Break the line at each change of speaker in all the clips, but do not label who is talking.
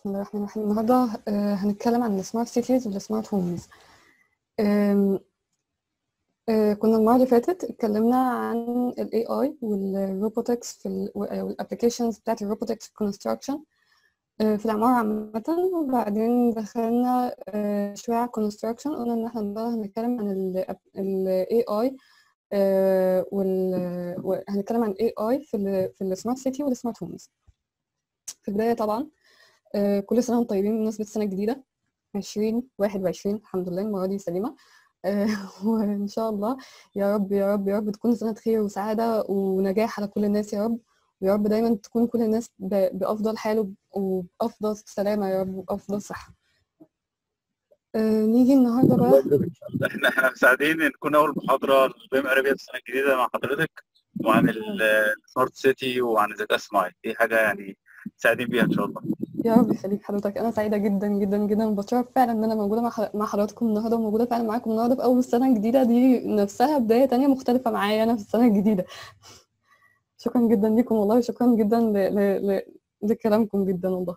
بسم الله الرحمن الرحيم النهارده آه، هنتكلم عن السمارت سيتيز والسمارت هومز كنا المرة اللي فاتت اتكلمنا عن ال AI والروبوتكس في ال والابلكيشنز بتاعت الروبوتكس كونستراكشن في العمارة عامة وبعدين دخلنا آه، شوية على الكونستراكشن قلنا إن احنا بقى هنتكلم عن ال ال AI آه، وال وهنتكلم عن ال AI في ال في السمارت سيتي والسمارت هومز في البداية طبعا آه، كل سنة وانتم طيبين بمناسبة السنة الجديدة عشرين واحد وعشرين الحمد لله المرة دي سليمة آه، وإن شاء الله يا رب يا رب يا رب تكون سنة خير وسعادة ونجاح على كل الناس يا رب ويا رب دايما تكون كل الناس ب- بأفضل حال وبأفضل سلامة يا رب وبأفضل صحة آه، نيجي النهاردة بقى
احنا احنا سعيدين ان تكون اول محاضره للبيم ارابيا السنه الجديده مع حضرتك وعن السمارت سيتي وعن الذكاء الصناعي دي حاجه يعني سعيدين بيها ان شاء الله
يا رب يخليك حضرتك انا سعيده جدا جدا جدا وبتشرف فعلا ان انا موجوده مع حض- مع حضراتكم النهارده وموجوده فعلا معاكم النهارده في اول السنه الجديده دي نفسها بدايه تانية مختلفه معايا انا في السنه الجديده شكرا جدا ليكم والله شكرا جدا ل... ل... ل... لكلامكم جدا والله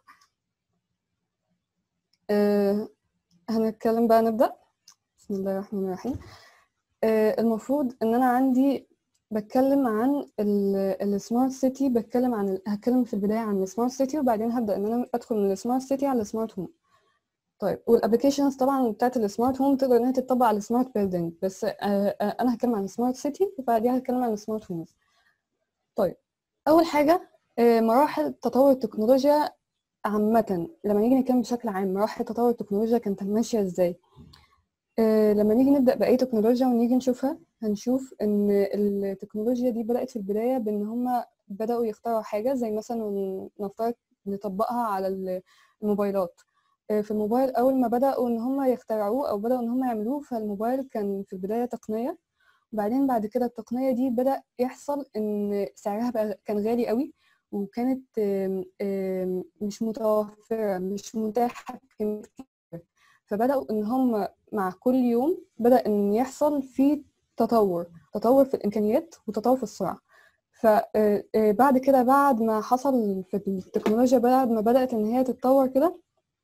أه... هنتكلم بقى نبدا بسم الله الرحمن الرحيم أه... المفروض ان انا عندي بتكلم عن السمارت سيتي بتكلم عن ال- هتكلم في البدايه عن السمارت سيتي وبعدين هبدا ان انا ادخل من السمارت سيتي على السمارت هوم طيب والابلكيشنز طبعا بتاعت السمارت هوم تقدر انها تطبق على السمارت بيلدينج بس آه، آه، انا هتكلم عن السمارت سيتي وبعديها هتكلم عن السمارت هومز طيب اول حاجه آه، مراحل تطور التكنولوجيا عامه لما نيجي نتكلم بشكل عام مراحل تطور التكنولوجيا كانت ماشيه ازاي آه، لما نيجي نبدا باي تكنولوجيا ونيجي نشوفها هنشوف ان التكنولوجيا دي بدات في البدايه بان هم بداوا يخترعوا حاجه زي مثلا نفترض نطبقها على ال- الموبايلات آه، في الموبايل اول ما بداوا ان هم يخترعوه او بداوا ان هم يعملوه فالموبايل كان في البدايه تقنيه وبعدين بعد كده التقنيه دي بدا يحصل ان سعرها بقى كان غالي قوي وكانت آم، آم، مش متوفره مش متاحه بكمية كبيرة. فبداوا ان هم مع كل يوم بدا ان يحصل في تطور تطور في الامكانيات وتطور في السرعه فبعد كده بعد ما حصل في التكنولوجيا بعد ما بدات ان هي تتطور كده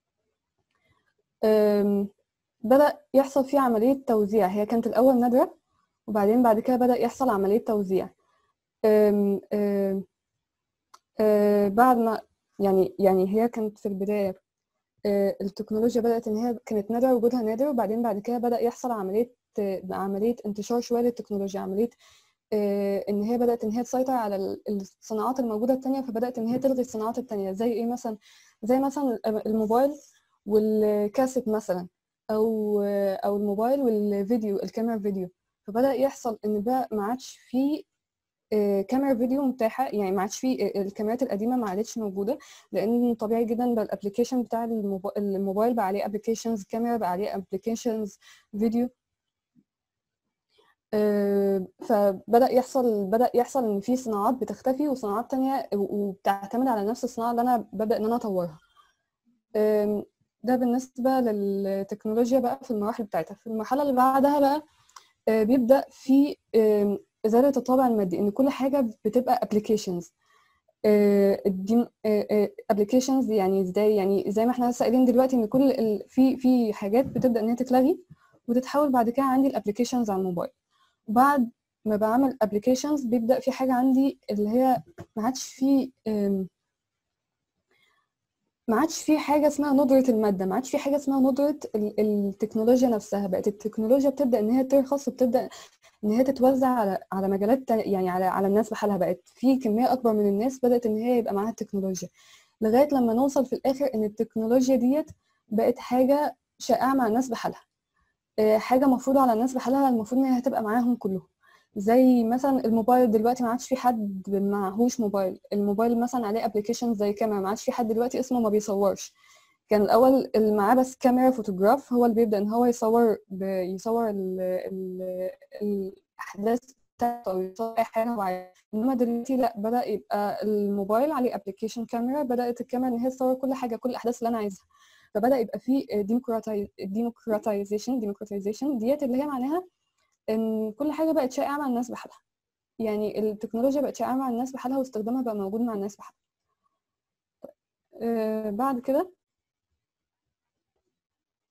آم، بدأ يحصل فيه عملية توزيع هي كانت الأول نادرة وبعدين بعد كده بدأ يحصل عملية توزيع آم، آم، آه، بعد ما يعني يعني هي كانت في البداية آه، التكنولوجيا بدأت إن هي كانت نادرة وجودها نادر وبعدين بعد كده بدأ يحصل عملية آه، عملية انتشار شوية للتكنولوجيا عملية آه، إن هي بدأت إن هي تسيطر على ال- الصناعات الموجودة التانية فبدأت إن هي تلغي الصناعات التانية زي إيه مثلا زي مثلا الموبايل والكاسيت مثلا او او الموبايل والفيديو الكاميرا فيديو فبدأ يحصل ان بقى ما عادش في آه، كاميرا فيديو متاحه يعني ما عادش في آه، الكاميرات القديمه ما عادتش موجوده لان طبيعي جدا بقى الابلكيشن بتاع الموب- الموبايل بقى عليه ابلكيشنز كاميرا بقى عليه ابلكيشنز فيديو آه، فبدأ يحصل بدأ يحصل ان في صناعات بتختفي وصناعات تانية وبتعتمد على نفس الصناعه اللي انا ببدأ ان انا اطورها آم، ده بالنسبة للتكنولوجيا بقى في المراحل بتاعتها في المرحلة اللي بعدها بقى آه، بيبدأ في آم، إزالة الطابع المادي إن كل حاجة بتبقى applications آه، الدي applications يعني ازاي يعني زي ما احنا لسه قايلين دلوقتي ان كل ال... في في حاجات بتبدأ ان هي تتلغي وتتحول بعد كده عندي الابلكيشنز على الموبايل بعد ما بعمل applications بيبدأ في حاجة عندي اللي هي ما عادش في آم، ما عادش في حاجة اسمها ندرة المادة ما عادش في حاجة اسمها ندرة ال- التكنولوجيا نفسها بقت التكنولوجيا بتبدأ إن هي ترخص وبتبدأ إن هي تتوزع على على مجالات تانية يعني على على الناس بحالها بقت في كمية أكبر من الناس بدأت إن هي يبقى معاها التكنولوجيا لغاية لما نوصل في الآخر إن التكنولوجيا ديت بقت حاجة شائعة مع الناس بحالها آه، حاجة مفروضة على الناس بحالها المفروض إن هي هتبقى معاهم كلهم زي مثلا الموبايل دلوقتي ما عادش في حد معهوش موبايل الموبايل مثلا عليه ابلكيشن زي كاميرا ما عادش في حد دلوقتي اسمه ما بيصورش كان الاول اللي معاه بس كاميرا فوتوغراف هو اللي بيبدا ان هو يصور ب... يصور ال... ال... الاحداث بتاعته او يصور اي حاجه معينه انما دلوقتي لا بدا يبقى الموبايل عليه ابلكيشن كاميرا بدات الكاميرا ان هي تصور كل حاجه كل الاحداث اللي انا عايزها فبدا يبقى في ديموكراتيزيشن ديموكراتيزيشن ديت اللي هي معناها ان كل حاجه بقت شائعه مع الناس بحالها يعني التكنولوجيا بقت شائعه مع الناس بحالها واستخدامها بقى موجود مع الناس بحالها آه بعد كده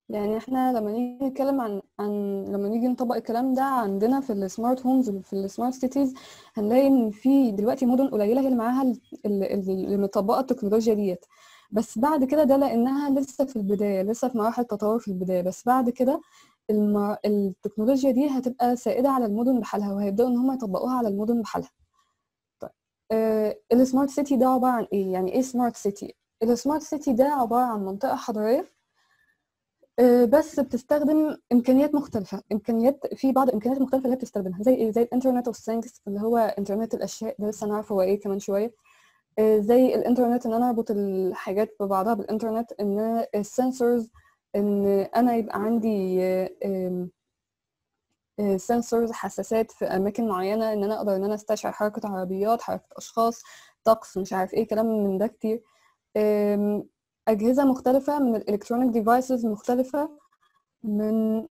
يعني احنا لما نيجي نتكلم عن عن لما نيجي نطبق الكلام ده عندنا في السمارت هومز وفي السمارت سيتيز هنلاقي ان في دلوقتي مدن قليله هي اللي معاها ال- ال- ال- اللي مطبقه التكنولوجيا ديت بس بعد كده ده لانها لسه في البدايه لسه في مراحل تطور في البدايه بس بعد كده الم... التكنولوجيا دي هتبقى سائده على المدن بحالها وهيبداوا ان هم يطبقوها على المدن بحالها طيب آه السمارت سيتي ده عباره عن ايه يعني ايه سمارت سيتي السمارت سيتي ده عباره عن منطقه حضريه آه، بس بتستخدم امكانيات مختلفه امكانيات في بعض الامكانيات المختلفه اللي هي بتستخدمها زي ايه زي الانترنت اوف ثينجز اللي هو انترنت الاشياء ده لسه نعرف هو ايه كمان شويه آه، زي الانترنت ان انا اربط الحاجات ببعضها بالانترنت ان السنسورز ان انا يبقى عندي سنسورز حساسات في اماكن معينه ان انا اقدر ان انا استشعر حركه عربيات حركه اشخاص طقس مش عارف ايه كلام من ده كتير آم، اجهزه مختلفه من الالكترونيك ديفايسز مختلفه من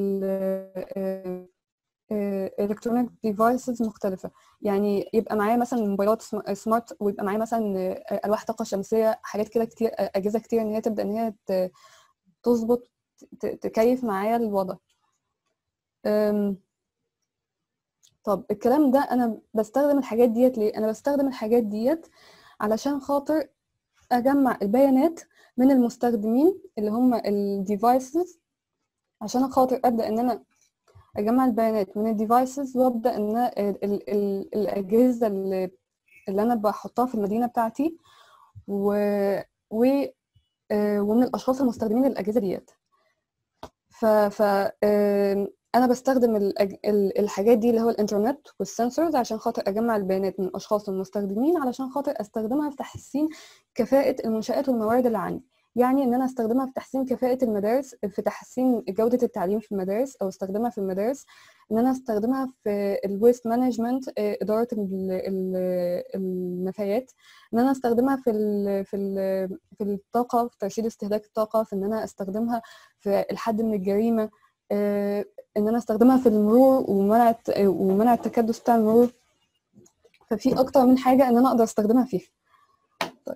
الالكترونيك ديفايسز مختلفه يعني يبقى معايا مثلا موبايلات سمارت ويبقى معايا مثلا آه، الواح طاقه شمسيه حاجات كده كتير آه، اجهزه كتير ان هي تبدا ان هي ت- تظبط ت- تكيف معايا الوضع أم، طب الكلام ده انا بستخدم الحاجات ديت ليه انا بستخدم الحاجات ديت علشان خاطر اجمع البيانات من المستخدمين اللي هم الديفايسز عشان خاطر ابدا ان انا اجمع البيانات من الديفايسز وابدا ان أنا ال ال ال الاجهزه اللي, اللي انا بحطها في المدينه بتاعتي و, و آه، ومن الاشخاص المستخدمين للاجهزه ديت ف, ف آم، انا بستخدم الأج... ال- الحاجات دي اللي هو الانترنت والسنسورز عشان خاطر اجمع البيانات من الاشخاص المستخدمين علشان خاطر استخدمها في تحسين كفاءة المنشآت والموارد اللي عندي يعني ان انا استخدمها في تحسين كفاءة المدارس في تحسين جودة التعليم في المدارس او استخدمها في المدارس ان انا استخدمها في الويست مانجمنت ادارة ال- ال- النفايات ان انا استخدمها في ال في ال في الطاقة في ترشيد استهلاك الطاقة في ان انا استخدمها في الحد من الجريمة آه، ان انا استخدمها في المرور ومنع الت- ومنع التكدس بتاع المرور ففي اكتر من حاجه ان انا اقدر استخدمها فيها طيب.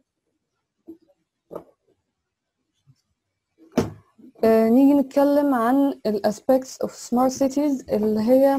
آه، نيجي نتكلم عن الاسبيكتس اوف سمارت سيتيز اللي هي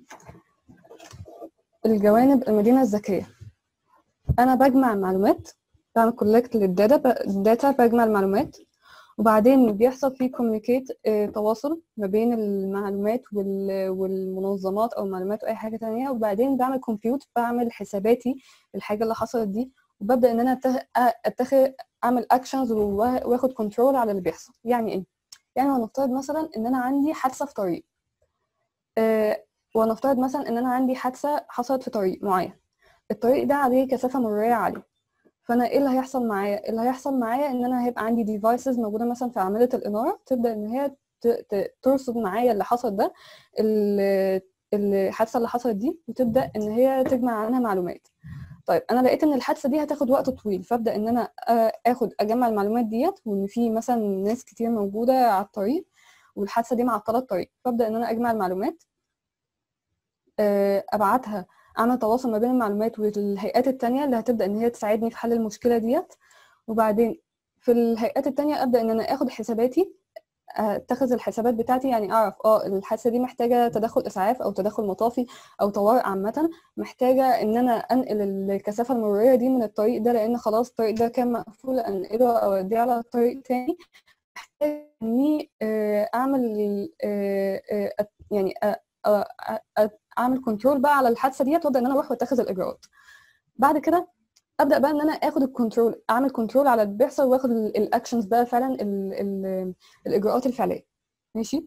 الجوانب المدينه الذكيه انا بجمع معلومات بعمل كولكت للداتا الداتا بجمع المعلومات وبعدين بيحصل فيه كوميونيكيت تواصل ما بين المعلومات وال- والمنظمات او المعلومات واي حاجه تانية وبعدين بعمل كومبيوت بعمل حساباتي الحاجه اللي حصلت دي وببدا ان انا أتخ- اتخذ اعمل اكشنز واخد كنترول على اللي بيحصل يعني ايه يعني ونفترض مثلا ان انا عندي حادثه في طريق آه، ونفترض مثلا ان انا عندي حادثه حصلت في طريق معين الطريق ده عليه كثافه مروريه عاليه فانا ايه اللي هيحصل معايا اللي هيحصل معايا ان انا هيبقى عندي ديفايسز موجوده مثلا في اعمده الاناره تبدا ان هي ت- ت- ترصد معايا اللي حصل ده ال- الحادثه اللي حصلت دي وتبدا ان هي تجمع عنها معلومات طيب انا لقيت ان الحادثه دي هتاخد وقت طويل فابدا ان انا آه، اخد اجمع المعلومات ديت وان في مثلا ناس كتير موجوده على الطريق والحادثه دي معطله الطريق فابدا ان انا اجمع المعلومات آه، ابعتها اعمل تواصل ما بين المعلومات والهيئات التانية اللي هتبدا ان هي تساعدني في حل المشكله ديت وبعدين في الهيئات التانية ابدا ان انا اخد حساباتي اتخذ الحسابات بتاعتي يعني اعرف اه الحادثه دي محتاجه تدخل اسعاف او تدخل مطافي او طوارئ عامه محتاجه ان انا انقل الكثافه المروريه دي من الطريق ده لان خلاص الطريق ده كان مقفول انقله او اوديه على طريق تاني محتاجه اني آه، اعمل آه، آه، أت- يعني آه، آه، آه، اعمل كنترول بقى على الحادثه ديت وابدا ان انا اروح واتخذ الاجراءات بعد كده ابدا بقى ان انا اخد الكنترول اعمل كنترول على اللي بيحصل واخد الاكشنز بقى فعلا ال ال الاجراءات الفعليه ماشي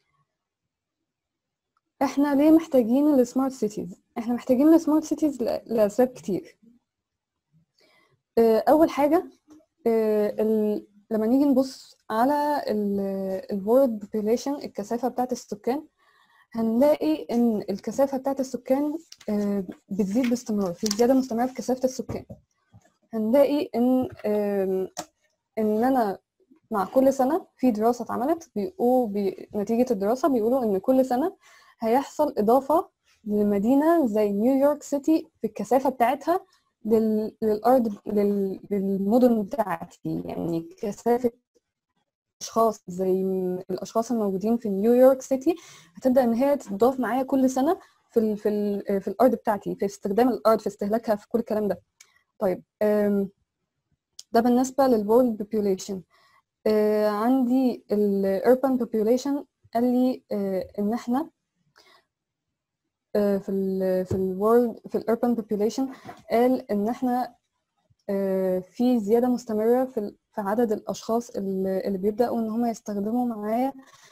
احنا ليه محتاجين السمارت سيتيز احنا محتاجين السمارت سيتيز لاسباب كتير آه، اول حاجه آه، ال- لما نيجي نبص على الورد population الكثافه بتاعت السكان هنلاقي ان الكثافه بتاعت السكان آه، بتزيد باستمرار في زياده مستمره في كثافه السكان هنلاقي ان آم، ان انا مع كل سنه في دراسه اتعملت بيقولوا بي... نتيجه الدراسه بيقولوا ان كل سنه هيحصل اضافه لمدينه زي نيويورك سيتي في الكثافه بتاعتها لل... للارض لل... للمدن بتاعتي يعني كثافه اشخاص زي م- الاشخاص الموجودين في نيويورك سيتي هتبدا ان هي تتضاف معايا كل سنه في ال في ال في الارض بتاعتي في استخدام الارض في استهلاكها في كل الكلام ده طيب أم، ده بالنسبه للورلد population آه، عندي الاربان population قال لي آه، ان احنا آه، في ال في الورلد في الاربان population قال ان احنا آه، في زياده مستمره في ال- في عدد الاشخاص اللي اللي بيبداوا ان هم يستخدموا معايا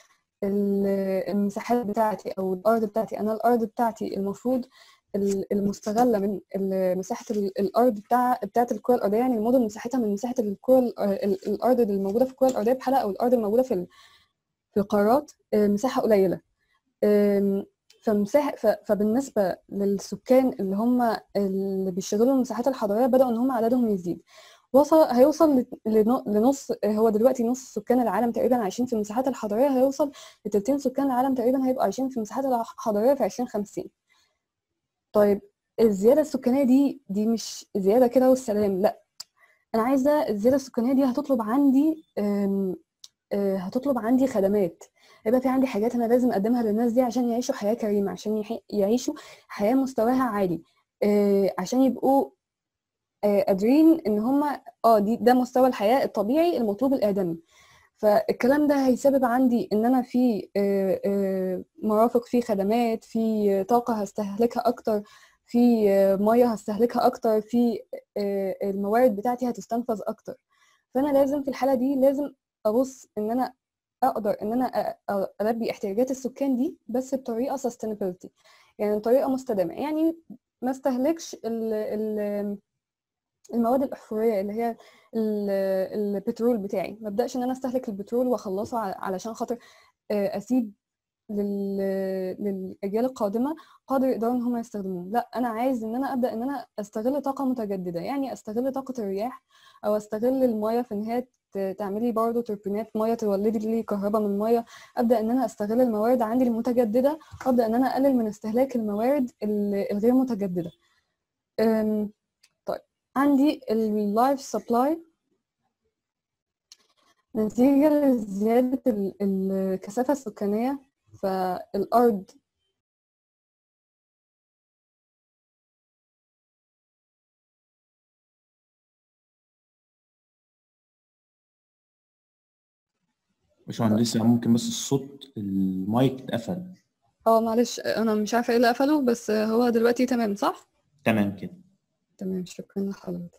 ال- المساحات بتاعتي او الارض بتاعتي انا الارض بتاعتي المفروض ال- المستغله من ال- مساحه ال- الارض بتاع بتاعت الكره الارضيه يعني المدن مساحتها من مساحه الكره ال- ال- الارض اللي موجوده في الكره الارضيه بحالها او الارض الموجوده في ال- في القارات آه، مساحه قليله آم، فمساحة ف- فبالنسبة للسكان اللي هم اللي بيشغلوا المساحات الحضرية بدأوا إن هم عددهم يزيد وصل هيوصل ل- لن- لنص هو دلوقتي نص سكان العالم تقريبا عايشين في المساحات الحضرية هيوصل لتلتين سكان العالم تقريبا هيبقوا عايشين في المساحات الحضرية في 2050 طيب الزيادة السكانية دي دي مش زيادة كده والسلام لا أنا عايزة الزيادة السكانية دي هتطلب عندي آم، آه، هتطلب عندي خدمات هيبقى في عندي حاجات انا لازم اقدمها للناس دي عشان يعيشوا حياه كريمه عشان يحي- يعيشوا حياه مستواها عالي آه، عشان يبقوا آه، قادرين ان هم اه دي ده مستوى الحياه الطبيعي المطلوب الادمي فالكلام ده هيسبب عندي ان انا في آه، آه، مرافق في خدمات في طاقه هستهلكها اكتر في آه، ميه هستهلكها اكتر في آه، الموارد بتاعتي هتستنفذ اكتر فانا لازم في الحاله دي لازم ابص ان انا اقدر ان انا أ- أ- البي احتياجات السكان دي بس بطريقه sustainability يعني طريقه مستدامه يعني ما استهلكش ال ال المواد الاحفوريه اللي هي ال- البترول بتاعي ما ابداش ان انا استهلك البترول واخلصه ع- علشان خاطر آه، اسيب لل- للاجيال القادمه قادر يقدروا ان هم يستخدموه لا انا عايز ان انا ابدا ان انا استغل طاقه متجدده يعني استغل طاقه الرياح او استغل الميه في ان هي ت- تعملي برضه توربينات ميه تولدي لي كهرباء من الميه ابدا ان انا استغل الموارد عندي المتجدده وابدا ان انا اقلل من استهلاك الموارد ال- الغير متجدده أم، طيب عندي اللايف سبلاي نتيجة لزيادة ال- الكثافة السكانية فالأرض
باشمهندس ممكن بس الصوت المايك اتقفل
اه معلش أنا مش عارفة ايه اللي قفله بس هو دلوقتي تمام صح؟
تمام كده
تمام شكرا لحضرتك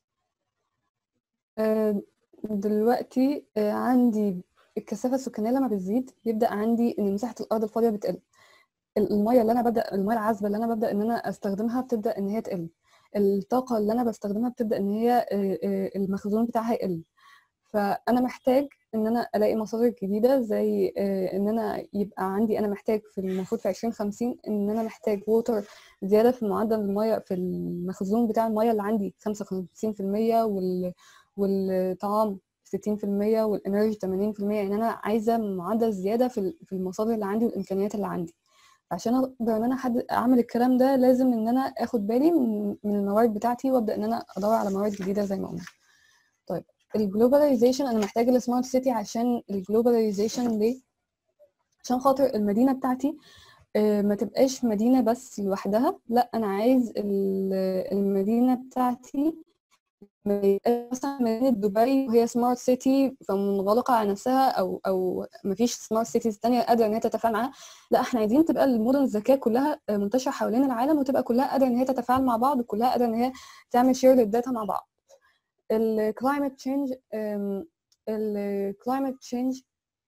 آه، دلوقتي آه، عندي الكثافة السكانية لما بتزيد بيبدأ عندي إن مساحة الأرض الفاضية بتقل ال- المية اللي أنا ببدأ المية العذبة اللي أنا ببدأ إن أنا أستخدمها بتبدأ إن هي تقل الطاقة اللي أنا بستخدمها بتبدأ إن هي آه، آه، المخزون بتاعها يقل فأنا محتاج إن أنا ألاقي مصادر جديدة زي آه، إن أنا يبقى عندي أنا محتاج في المفروض في 2050 إن أنا محتاج ووتر زيادة في معدل المية في المخزون بتاع المية اللي عندي 55% وال والطعام 60% والانرجي 80% يعني انا عايزه معدل زياده في ال- في المصادر اللي عندي والامكانيات اللي عندي عشان اقدر ان انا حد اعمل الكلام ده لازم ان انا اخد بالي من من الموارد بتاعتي وابدا ان انا ادور على موارد جديده زي ما قلنا طيب الجلوباليزيشن انا محتاج السمارت سيتي عشان الجلوباليزيشن ليه عشان خاطر المدينه بتاعتي آه، ما تبقاش مدينه بس لوحدها لا انا عايز ال- المدينه بتاعتي ما يبقاش مثلا مدينة دبي وهي سمارت سيتي فمنغلقة على نفسها أو أو ما فيش سمارت سيتيز تانية قادرة إن هي تتفاعل معاها لا احنا عايزين تبقى المدن الذكية كلها منتشرة حوالين العالم وتبقى كلها قادرة إن هي تتفاعل مع بعض وكلها قادرة إن هي تعمل شير للداتا مع بعض الكلايمت تشينج الكلايمت تشينج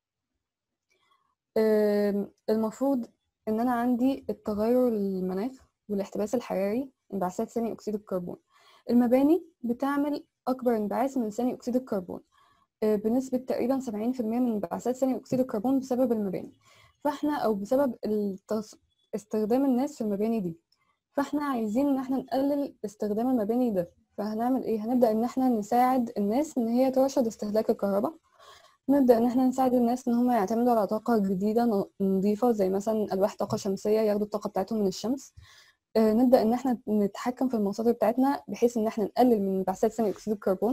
المفروض إن أنا عندي التغير المناخ والاحتباس الحراري انبعاثات ثاني أكسيد الكربون المباني بتعمل أكبر انبعاث من ثاني أكسيد الكربون آه، بنسبة تقريبا 70% من انبعاثات ثاني أكسيد الكربون بسبب المباني فاحنا أو بسبب التص... استخدام الناس في المباني دي فاحنا عايزين إن احنا نقلل استخدام المباني ده فهنعمل ايه؟ هنبدأ إن احنا نساعد الناس إن هي ترشد استهلاك الكهرباء نبدأ إن احنا نساعد الناس إن هم يعتمدوا على طاقة جديدة ن- نظيفة زي مثلا ألواح طاقة شمسية ياخدوا الطاقة بتاعتهم من الشمس آه، نبدأ إن احنا نتحكم في المصادر بتاعتنا بحيث إن احنا نقلل من انبعاثات ثاني أكسيد الكربون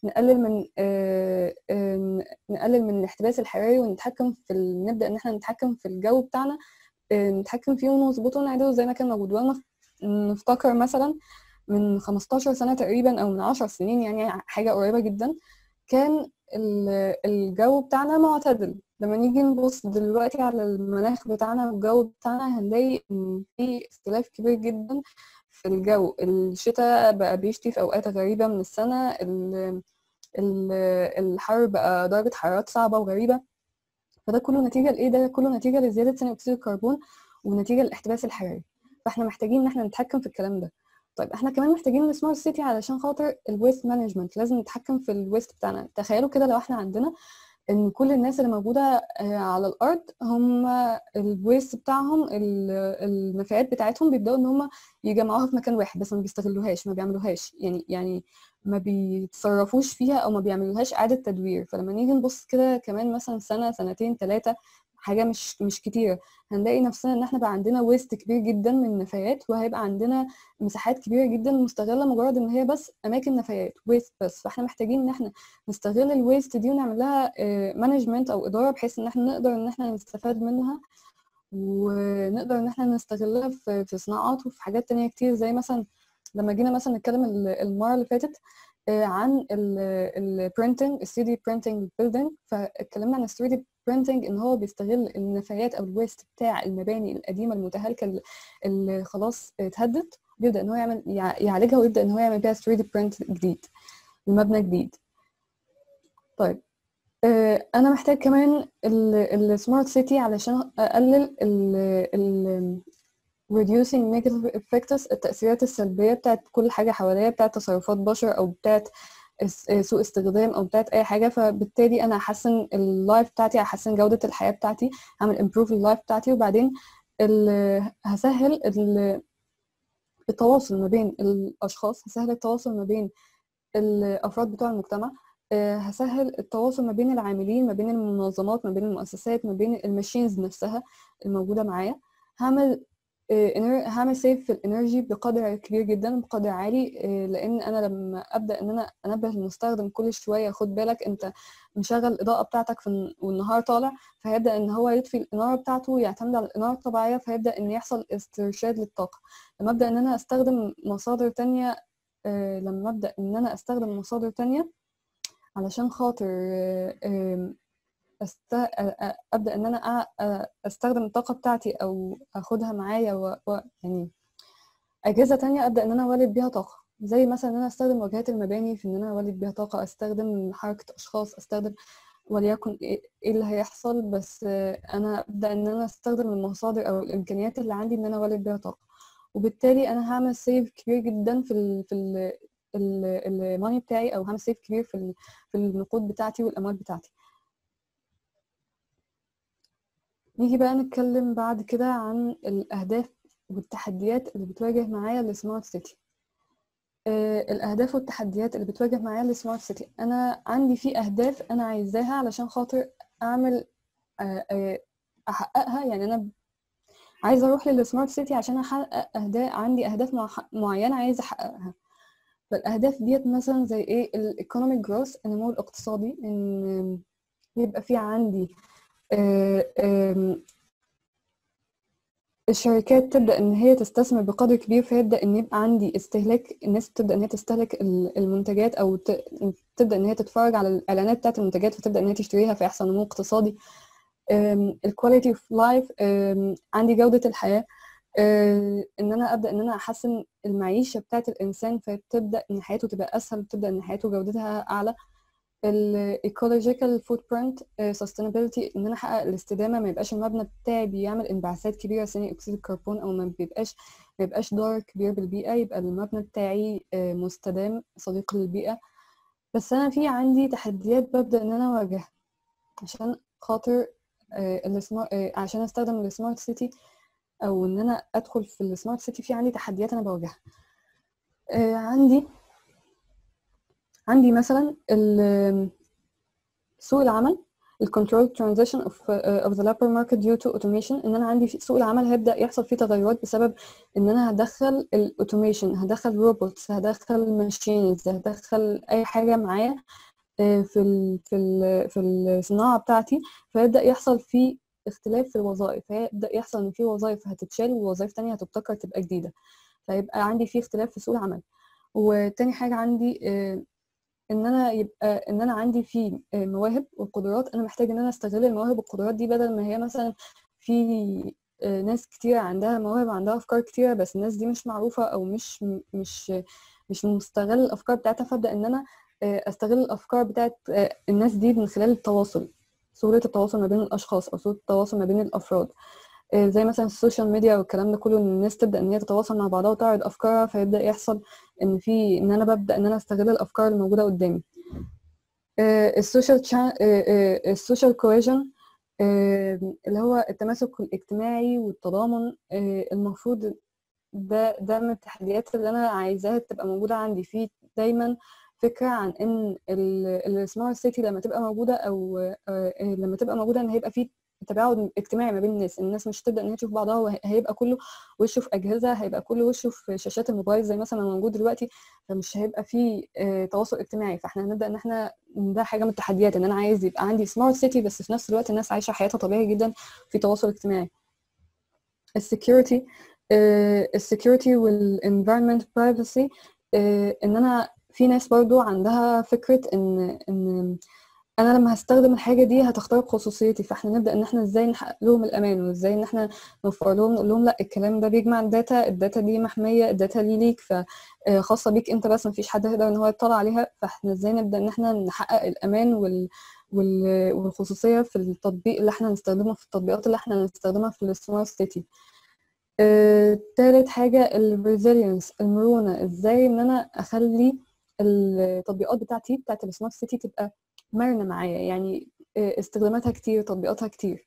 نقلل من آه، آه، نقلل من الاحتباس الحراري ونتحكم في ال... نبدا ان احنا نتحكم في الجو بتاعنا آه، نتحكم فيه ونظبطه ونعدله زي ما كان موجود وانا نفتكر مثلا من 15 سنه تقريبا او من 10 سنين يعني حاجه قريبه جدا كان ال- الجو بتاعنا معتدل لما نيجي نبص دلوقتي على المناخ بتاعنا والجو بتاعنا هنلاقي ان في اختلاف كبير جدا في الجو الشتاء بقى بيشتي في اوقات غريبة من السنة ال- ال- الحر بقى درجة حرارات صعبة وغريبة فده كله نتيجة لإيه ده كله نتيجة لزيادة ثاني أكسيد الكربون ونتيجة للاحتباس الحراري فاحنا محتاجين ان احنا نتحكم في الكلام ده طيب احنا كمان محتاجين السمارت سيتي علشان خاطر الويست مانجمنت لازم نتحكم في الويست بتاعنا تخيلوا كده لو احنا عندنا ان كل الناس اللي موجوده آه، على الارض هم الويست بتاعهم ال- النفايات بتاعتهم بيبداوا ان هم يجمعوها في مكان واحد بس ما بيستغلوهاش ما بيعملوهاش يعني يعني ما بيتصرفوش فيها او ما بيعملوهاش اعاده تدوير فلما نيجي نبص كده كمان مثلا سنه سنتين ثلاثه حاجه مش مش كتيره هنلاقي نفسنا ان احنا بقى عندنا ويست كبير جدا من النفايات وهيبقى عندنا مساحات كبيره جدا مستغله مجرد ان هي بس اماكن نفايات ويست بس فاحنا محتاجين ان احنا نستغل الويست دي ونعمل لها مانجمنت او اداره بحيث ان احنا نقدر ان احنا نستفاد منها ونقدر ان احنا نستغلها في في صناعات وفي حاجات تانية كتير زي مثلا لما جينا مثلا نتكلم ال- المره اللي فاتت آه، عن البرينتنج ال 3 دي برينتنج بيلدينج فاتكلمنا عن ال 3 دي برينتنج ان هو بيستغل النفايات او الويست بتاع المباني القديمه المتهالكه اللي- اللي خلاص اتهدت بيبدا ان هو يعمل يع- يعالجها ويبدا ان هو يعمل بيها 3 دي برينت جديد المبنى جديد طيب آه، انا محتاج كمان السمارت سيتي علشان اقلل ال ال reducing negative effects التأثيرات السلبية بتاعت كل حاجة حواليا بتاعت تصرفات بشر أو بتاعت اس- سوء استخدام أو بتاعت أي حاجة فبالتالي أنا هحسن اللايف بتاعتي هحسن جودة الحياة بتاعتي هعمل improve اللايف بتاعتي وبعدين ال- هسهل ال- التواصل ما بين الأشخاص هسهل التواصل ما بين الأفراد بتوع المجتمع آه، هسهل التواصل ما بين العاملين ما بين المنظمات ما بين المؤسسات ما بين الماشينز نفسها الموجودة معايا هعمل آه، إنر- هعمل سيف في الانرجي بقدر كبير جدا بقدر عالي آه، لان انا لما ابدا ان انا انبه المستخدم كل شويه خد بالك انت مشغل الاضاءه بتاعتك في الن- والنهار طالع فهيبدا ان هو يطفي الاناره بتاعته ويعتمد على الاناره الطبيعيه فيبدا ان يحصل استرشاد للطاقه لما ابدا ان انا استخدم مصادر تانية آه، لما ابدا ان انا استخدم مصادر تانية علشان خاطر آه، آم، أست... أ- أ- ابدا ان انا أ- أ- استخدم الطاقه بتاعتي او اخدها معايا و... و... يعني اجهزه تانية ابدا ان انا اولد بيها طاقه زي مثلا ان انا استخدم واجهات المباني في ان انا اولد بيها طاقه استخدم حركه اشخاص استخدم وليكن ايه إيه اللي هيحصل بس آه، انا ابدا ان انا استخدم المصادر او الامكانيات اللي عندي ان انا اولد بيها طاقه وبالتالي انا هعمل سيف كبير جدا في ال في ال الماني بتاعي او هعمل سيف كبير في ال- في النقود بتاعتي والاموال بتاعتي نيجي بقى نتكلم بعد كده عن الأهداف والتحديات اللي بتواجه معايا السمارت سيتي الأهداف والتحديات اللي بتواجه معايا السمارت سيتي أنا عندي في أهداف أنا عايزاها علشان خاطر أعمل آه، آه، أحققها يعني أنا عايزة أروح للسمارت سيتي عشان أحقق أهداف عندي أهداف مع- معينة عايزة أحققها فالأهداف ديت مثلا زي إيه الإيكونوميك جروث النمو الاقتصادي إن يبقى في عندي آه، آم، الشركات تبدأ إن هي تستثمر بقدر كبير فيبدأ إن يبقى عندي استهلاك الناس تبدأ إن هي تستهلك ال- المنتجات أو ت- تبدأ إن هي تتفرج على الإعلانات بتاعت المنتجات فتبدأ إن هي تشتريها فيحصل نمو اقتصادي الكواليتي اوف لايف عندي جودة الحياة آه، إن أنا أبدأ إن أنا أحسن المعيشة بتاعت الإنسان فتبدأ إن حياته تبقى أسهل وتبدأ إن حياته جودتها أعلى الايكولوجيكال فوت برنت sustainability ان انا احقق الاستدامه ما يبقاش المبنى بتاعي بيعمل انبعاثات كبيره ثاني اكسيد الكربون او ما بيبقاش ما يبقاش ضرر كبير بالبيئه يبقى المبنى بتاعي آه، مستدام صديق للبيئه بس انا في عندي تحديات ببدا ان انا اواجهها عشان خاطر آه، السمار- آه، عشان استخدم السمارت سيتي او ان انا ادخل في السمارت سيتي في عندي تحديات انا بواجهها آه، عندي عندي مثلا ال- سوق العمل الكنترول transition of uh, of the labor market due to automation ان انا عندي في سوق العمل هيبدا يحصل فيه تغيرات بسبب ان انا هدخل الاوتوميشن هدخل روبوتس هدخل ماشينز هدخل اي حاجه معايا آه، في ال في ال في الصناعه بتاعتي فيبدا يحصل فيه اختلاف في الوظائف فيبدا يحصل ان في وظائف هتتشال ووظائف تانية هتبتكر تبقى جديده فيبقى عندي في اختلاف في سوق العمل وتاني حاجه عندي آه، ان انا يبقى ان انا عندي في آه، مواهب وقدرات انا محتاج ان انا استغل المواهب والقدرات دي بدل ما هي مثلا في آه، ناس كتير عندها مواهب وعندها افكار كتيره بس الناس دي مش معروفه او مش مش مش مستغل الافكار بتاعتها فابدا ان انا آه، استغل الافكار بتاعت آه، الناس دي من خلال التواصل سهوله التواصل ما بين الاشخاص او سهوله التواصل ما بين الافراد آه، زي مثلا السوشيال ميديا والكلام ده كله ان الناس تبدا ان هي تتواصل مع بعضها وتعرض افكارها فيبدا يحصل ان في ان انا ببدا ان انا استغل الافكار اللي موجوده قدامي آه، السوشيال تشا- آه، آه، السوشيال كويجن اللي هو التماسك الاجتماعي والتضامن آه، المفروض ده ده من التحديات اللي انا عايزاها تبقى موجوده عندي في دايما فكره عن ان السمارت سيتي لما تبقى موجوده او آه، آه، لما تبقى موجوده ان هيبقى في تباعد اجتماعي ما بين الناس الناس مش تبدا ان هي تشوف بعضها وهيبقى كله وشه في اجهزه هيبقى كله وشه في شاشات الموبايل زي مثلا ما موجود دلوقتي فمش هيبقى في آه، تواصل اجتماعي فاحنا هنبدا ان احنا ده حاجه من التحديات ان انا عايز يبقى عندي سمارت سيتي بس في نفس الوقت الناس عايشه حياتها طبيعي جدا في تواصل اجتماعي السكيورتي السكيورتي والانفيرمنت برايفسي ان انا في ناس برضو عندها فكره ان ان انا لما هستخدم الحاجه دي هتخترق خصوصيتي فاحنا نبدا ان احنا ازاي نحقق لهم الامان وازاي ان احنا نوفر لهم نقول لهم لا الكلام ده بيجمع الداتا الداتا دي محميه الداتا دي ليك فخاصه بيك انت بس مفيش حد هيقدر ان هو يطلع عليها فاحنا ازاي نبدا ان احنا نحقق الامان وال وال- والخصوصيه في التطبيق اللي احنا هنستخدمه في التطبيقات اللي احنا هنستخدمها في السمارت سيتي آه، تالت حاجة الريزيلينس المرونة ازاي ان انا اخلي التطبيقات بتاعتي بتاعت السمارت سيتي تبقى مرنة معايا يعني آه، استخداماتها كتير تطبيقاتها كتير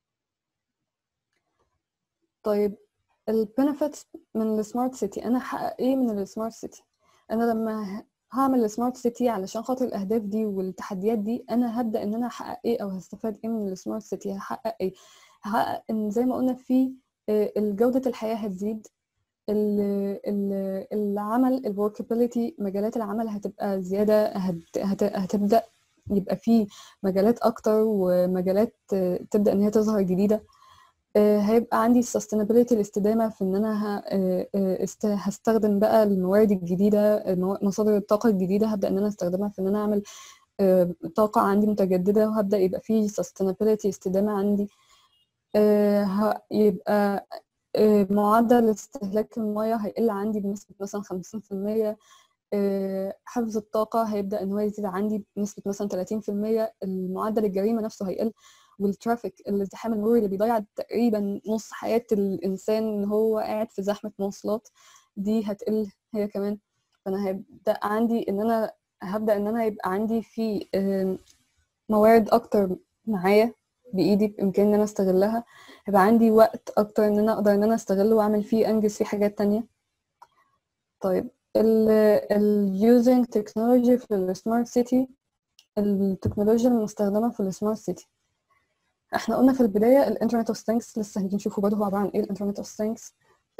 طيب البنفيتس من السمارت سيتي انا هحقق ايه من السمارت سيتي انا لما ه- هعمل السمارت سيتي علشان خاطر الاهداف دي والتحديات دي انا هبدا ان انا احقق ايه او هستفاد ايه من السمارت سيتي هحقق ايه هحقق ان زي ما قلنا في آه، جودة الحياة هتزيد ال- ال- العمل الوركابيليتي مجالات العمل هتبقى زيادة هت- هت- هتبدأ يبقى في مجالات أكتر ومجالات آه، تبدأ إن هي تظهر جديدة آه، هيبقى عندي sustainability الاستدامة في إن أنا ه- آه، آه، است- هستخدم بقى الموارد الجديدة المو- مصادر الطاقة الجديدة هبدأ إن أنا استخدمها في إن أنا أعمل آه، طاقة عندي متجددة وهبدأ يبقى في sustainability استدامة عندي آه، ه- يبقى آه، معدل استهلاك المياه هيقل عندي بنسبة مثلا 50% آه، حفظ الطاقة هيبدأ إن هو يزيد عندي بنسبة مثلا 30% المعدل الجريمة نفسه هيقل والترافيك الازدحام المروري اللي بيضيع تقريبا نص حياة الإنسان إن هو قاعد في زحمة مواصلات دي هتقل هي كمان فأنا هيبدأ عندي إن أنا هبدأ إن أنا يبقى عندي في آه، موارد أكتر معايا بإيدي بإمكاني إن أنا أستغلها هيبقى عندي وقت أكتر إن أنا أقدر إن أنا أستغله وأعمل فيه أنجز فيه حاجات تانية طيب ال ال using technology في السمارت سيتي التكنولوجيا المستخدمة في السمارت سيتي احنا قلنا في البداية الانترنت اوف ثينكس لسه هنيجي نشوفه برضه هو عبارة عن ايه الانترنت اوف ثينكس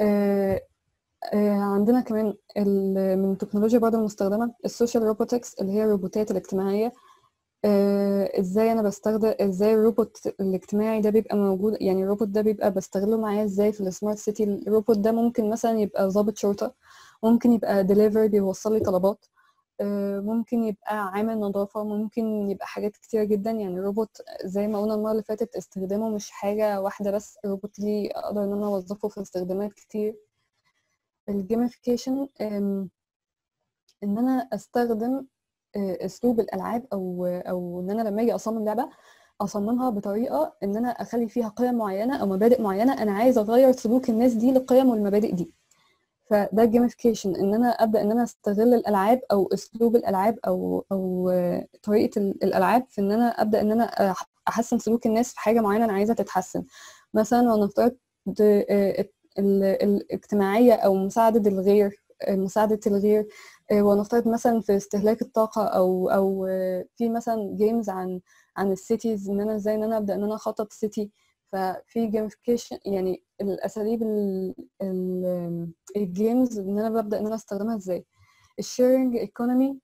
عندنا كمان ال- من التكنولوجيا برضه المستخدمة السوشيال روبوتكس اللي هي الروبوتات الاجتماعية آه، ازاي انا بستخدم ازاي الروبوت الاجتماعي ده بيبقى موجود يعني الروبوت ده بيبقى بستغله معايا ازاي في السمارت سيتي الروبوت ده ممكن مثلا يبقى ضابط شرطة ممكن يبقى ديليفري بيوصل لي طلبات آه، ممكن يبقى عامل نظافة ممكن يبقى حاجات كتيرة جدا يعني الروبوت زي ما قلنا المرة اللي فاتت استخدامه مش حاجة واحدة بس الروبوت ليه أقدر إن أنا أوظفه في استخدامات كتير الجيميفيكيشن إن أنا أستخدم آه، أسلوب الألعاب أو أو إن أنا لما أجي أصمم لعبة أصممها بطريقة إن أنا أخلي فيها قيم معينة أو مبادئ معينة أنا عايزة أغير سلوك الناس دي للقيم والمبادئ دي فده جيميفيكيشن ان انا ابدا ان انا استغل الالعاب او اسلوب الالعاب او او آه، طريقه ال- الالعاب في ان انا ابدا ان انا أح- احسن سلوك الناس في حاجه معينه انا عايزه تتحسن مثلا ولنفترض آه، ال- ال- الاجتماعيه او مساعده الغير آه، مساعده الغير آه، ونفترض مثلا في استهلاك الطاقة أو أو آه، في مثلا جيمز عن عن السيتيز إن أنا إزاي إن أنا أبدأ إن أنا أخطط سيتي ففي جيمفيكيشن يعني الأساليب الجيمز إن أنا ببدأ إن أنا أستخدمها إزاي الشيرنج ايكونومي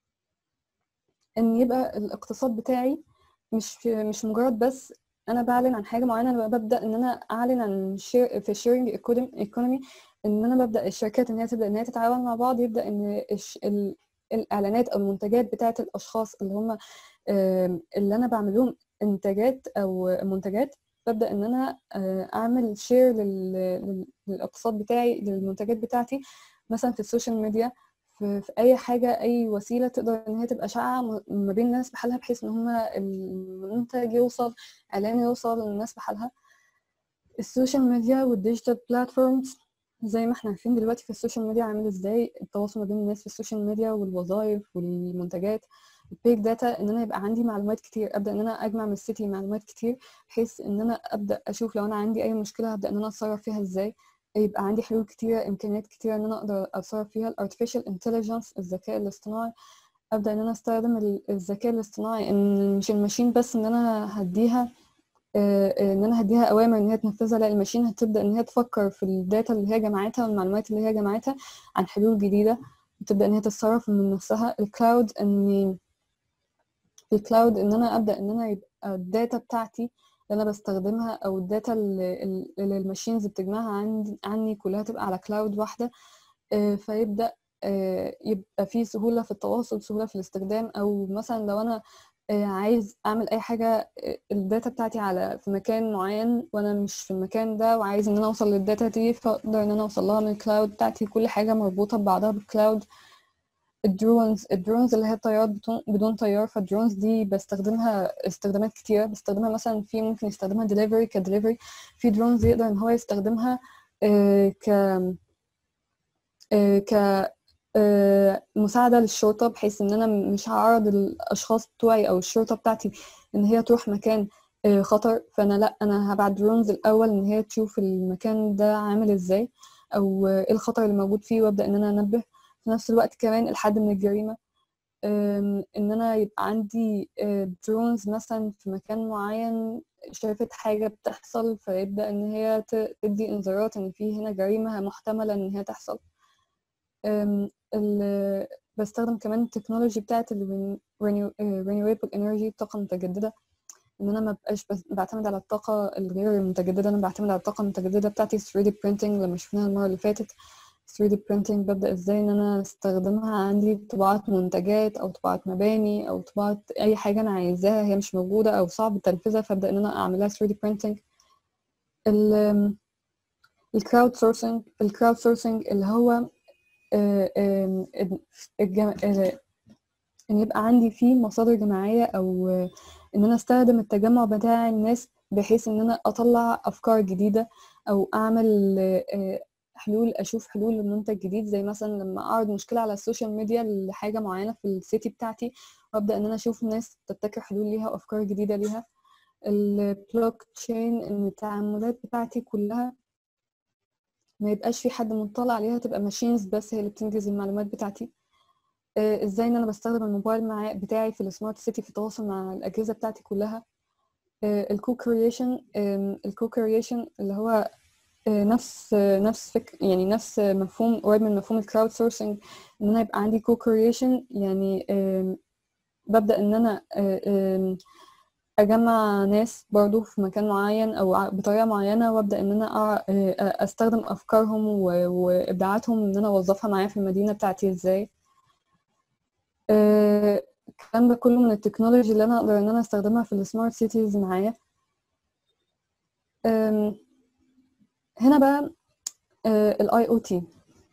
إن يبقى الاقتصاد بتاعي مش مش مجرد بس أنا بعلن عن حاجة معينة أنا ببدأ إن أنا أعلن عن شير في الشيرنج ايكونومي ان انا ببدا الشركات ان هي تبدا ان هي تتعاون مع بعض يبدا ان الش... ال... الاعلانات او المنتجات بتاعه الاشخاص اللي هم آم، اللي انا بعمل لهم انتاجات او منتجات ببدا ان انا آه، اعمل شير لل... لل- للاقتصاد بتاعي للمنتجات بتاعتي مثلا في السوشيال ميديا في, في اي حاجه اي وسيله تقدر ان هي تبقى شائعه م- ما بين الناس بحالها بحيث ان هم المنتج يوصل اعلان يوصل للناس بحالها السوشيال ميديا والديجيتال بلاتفورمز زي ما احنا عارفين دلوقتي في السوشيال ميديا عامل ازاي التواصل ما بين الناس في السوشيال ميديا والوظائف والمنتجات البيج داتا ان انا يبقى عندي معلومات كتير ابدا ان انا اجمع من السيتي معلومات كتير بحيث ان انا ابدا اشوف لو انا عندي اي مشكله هبدا ان انا اتصرف فيها ازاي يبقى عندي حلول كتيره امكانيات كتيره ان انا اقدر اتصرف فيها الارتفيشال انتليجنس الذكاء الاصطناعي ابدا ان انا استخدم ال- الذكاء الاصطناعي ان مش الماشين بس ان انا هديها آه، آه، ان انا هديها اوامر ان هي تنفذها لا الماشين هتبدا ان هي تفكر في الداتا اللي هي جمعتها والمعلومات اللي هي جمعتها عن حلول جديده وتبدا ان هي تتصرف من نفسها الكلاود ان في الكلاود ان انا ابدا ان انا يبقى الداتا بتاعتي اللي انا بستخدمها او الداتا اللي, اللي الماشينز بتجمعها عندي عني كلها تبقى على كلاود واحده آه، فيبدا آه، يبقى في سهوله في التواصل سهوله في الاستخدام او مثلا لو انا آه، عايز اعمل اي حاجه آه، الداتا بتاعتي على في مكان معين وانا مش في المكان ده وعايز ان انا اوصل للداتا دي فاقدر ان انا اوصل لها من الكلاود بتاعتي كل حاجه مربوطه ببعضها بالكلاود الدرونز الدرونز اللي هي الطيارات بدون, بدون طيار فالدرونز دي بستخدمها استخدامات كتيرة بستخدمها مثلا في ممكن يستخدمها دليفري كدليفري في درونز يقدر ان هو يستخدمها آه، ك آه، ك آه، مساعدة للشرطة بحيث ان انا مش هعرض الاشخاص بتوعي او الشرطة بتاعتي ان هي تروح مكان آه، خطر فانا لا انا هبعت درونز الاول ان هي تشوف المكان ده عامل ازاي او آه، ايه الخطر اللي موجود فيه وابدا ان انا انبه في نفس الوقت كمان الحد من الجريمة أم، ان انا يبقى عندي درونز مثلا في مكان معين شافت حاجة بتحصل فيبدأ ان هي ت- تدي انذارات ان في هنا جريمة محتملة ان هي تحصل أم، ال- بستخدم كمان التكنولوجي بتاعت ال renew- آه، renewable energy الطاقة المتجددة ان انا ما بقاش بس- بعتمد على الطاقة الغير المتجددة انا بعتمد على الطاقة المتجددة بتاعتي 3D printing لما شفناها المرة اللي فاتت 3D printing ببدأ ازاي ان انا استخدمها عندي طباعة منتجات او طباعة مباني او طباعة اي حاجة انا عايزاها هي مش موجودة او صعب تنفيذها فابدأ ان انا اعملها 3D printing ال الكراود سورسنج الكراود سورسنج اللي هو آه، آم، الجم- آه، ان يبقى عندي فيه مصادر جماعية او آه، ان انا استخدم التجمع بتاع الناس بحيث ان انا اطلع افكار جديدة او اعمل آه، آه، حلول اشوف حلول لمنتج جديد زي مثلا لما اعرض مشكلة على السوشيال ميديا لحاجة معينة في السيتي بتاعتي وابدا ان انا اشوف ناس تبتكر حلول ليها وافكار جديدة ليها البلوك تشين ان التعاملات بتاعتي كلها ما يبقاش في حد مطلع عليها تبقى ماشينز بس هي اللي بتنجز المعلومات بتاعتي آه، ازاي ان انا بستخدم الموبايل مع بتاعي في السمارت سيتي في التواصل مع الاجهزه بتاعتي كلها الكو كرييشن الكو كرييشن اللي هو آه، نفس آه، نفس فك يعني نفس آه، مفهوم قريب من مفهوم الكراود سورسنج ان انا يبقى عندي كو كرييشن يعني آم، ببدا ان انا آه، آم، اجمع ناس برضو في مكان معين او ع- بطريقه معينه وابدا ان انا أع- آه، استخدم افكارهم و- وابداعاتهم ان انا اوظفها معايا في المدينه بتاعتي ازاي آه، الكلام ده كله من التكنولوجي اللي انا اقدر ان انا استخدمها في السمارت سيتيز معايا آم، هنا بقى الاي او تي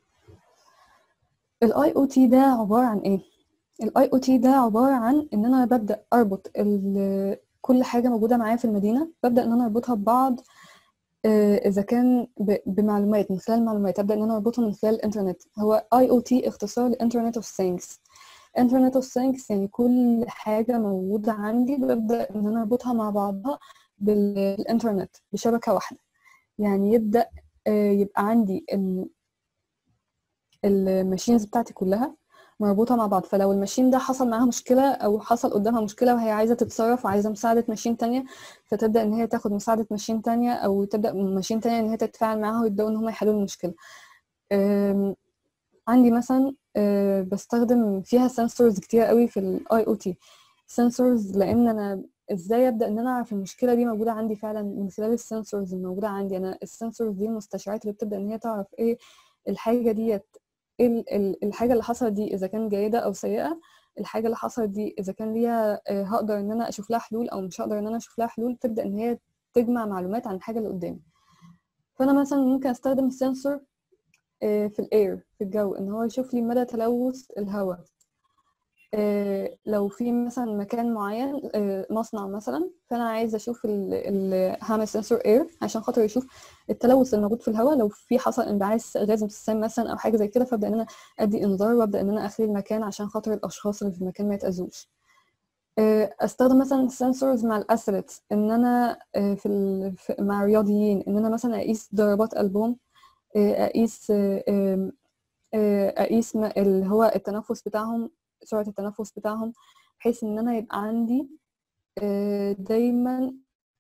الاي او تي ده عباره عن ايه الاي او تي ده عباره عن ان انا ببدا اربط ال- كل حاجه موجوده معايا في المدينه ببدا ان انا اربطها ببعض آه، اذا كان ب- بمعلومات من خلال معلومات ابدا ان انا اربطها من خلال الانترنت هو اي او تي اختصار لانترنت اوف ثينجز انترنت اوف ثينجز يعني كل حاجه موجوده عندي ببدا ان انا اربطها مع بعضها بالانترنت بشبكه واحده يعني يبدا آه، يبقى عندي الماشينز بتاعتي كلها مربوطة مع بعض فلو الماشين ده حصل معاها مشكلة أو حصل قدامها مشكلة وهي عايزة تتصرف وعايزة مساعدة ماشين تانية فتبدأ إن هي تاخد مساعدة ماشين تانية أو تبدأ ماشين تانية إن هي تتفاعل معاها ويبدأوا إن هم يحلوا المشكلة أم، عندي مثلا أه، بستخدم فيها سنسورز كتير قوي في الاي او تي سنسورز لان انا ازاي ابدا ان انا اعرف المشكله دي موجوده عندي فعلا من خلال السنسورز الموجوده عندي انا السنسورز دي المستشعرات اللي بتبدا ان هي تعرف ايه الحاجه ديت ايه ال- ال- الحاجه اللي حصلت دي اذا كان جيده او سيئه الحاجه اللي حصلت دي اذا كان ليها آه، هقدر ان انا اشوف لها حلول او مش هقدر ان انا اشوف لها حلول تبدا ان هي تجمع معلومات عن الحاجه اللي قدامي فانا مثلا ممكن استخدم السنسور آه، في الاير في الجو ان هو يشوف لي مدى تلوث الهواء آه، لو في مثلا مكان معين آه، مصنع مثلا فانا عايزه اشوف ال- ال- هعمل سنسور اير عشان خاطر يشوف التلوث الموجود في الهواء لو في حصل انبعاث غاز مسام مثلا او حاجه زي كده فابدا ان انا ادي انذار وابدا ان انا اخلي المكان عشان خاطر الاشخاص اللي في المكان ما يتاذوش آه، استخدم مثلا سنسورز مع الاثليتس ان انا آه، في ال- في- مع الرياضيين ان انا مثلا اقيس ضربات قلبهم آه، اقيس آه، آم، آه، اقيس ما- اللي هو التنفس بتاعهم سرعة التنفس بتاعهم بحيث ان انا يبقى عندي آه، دايما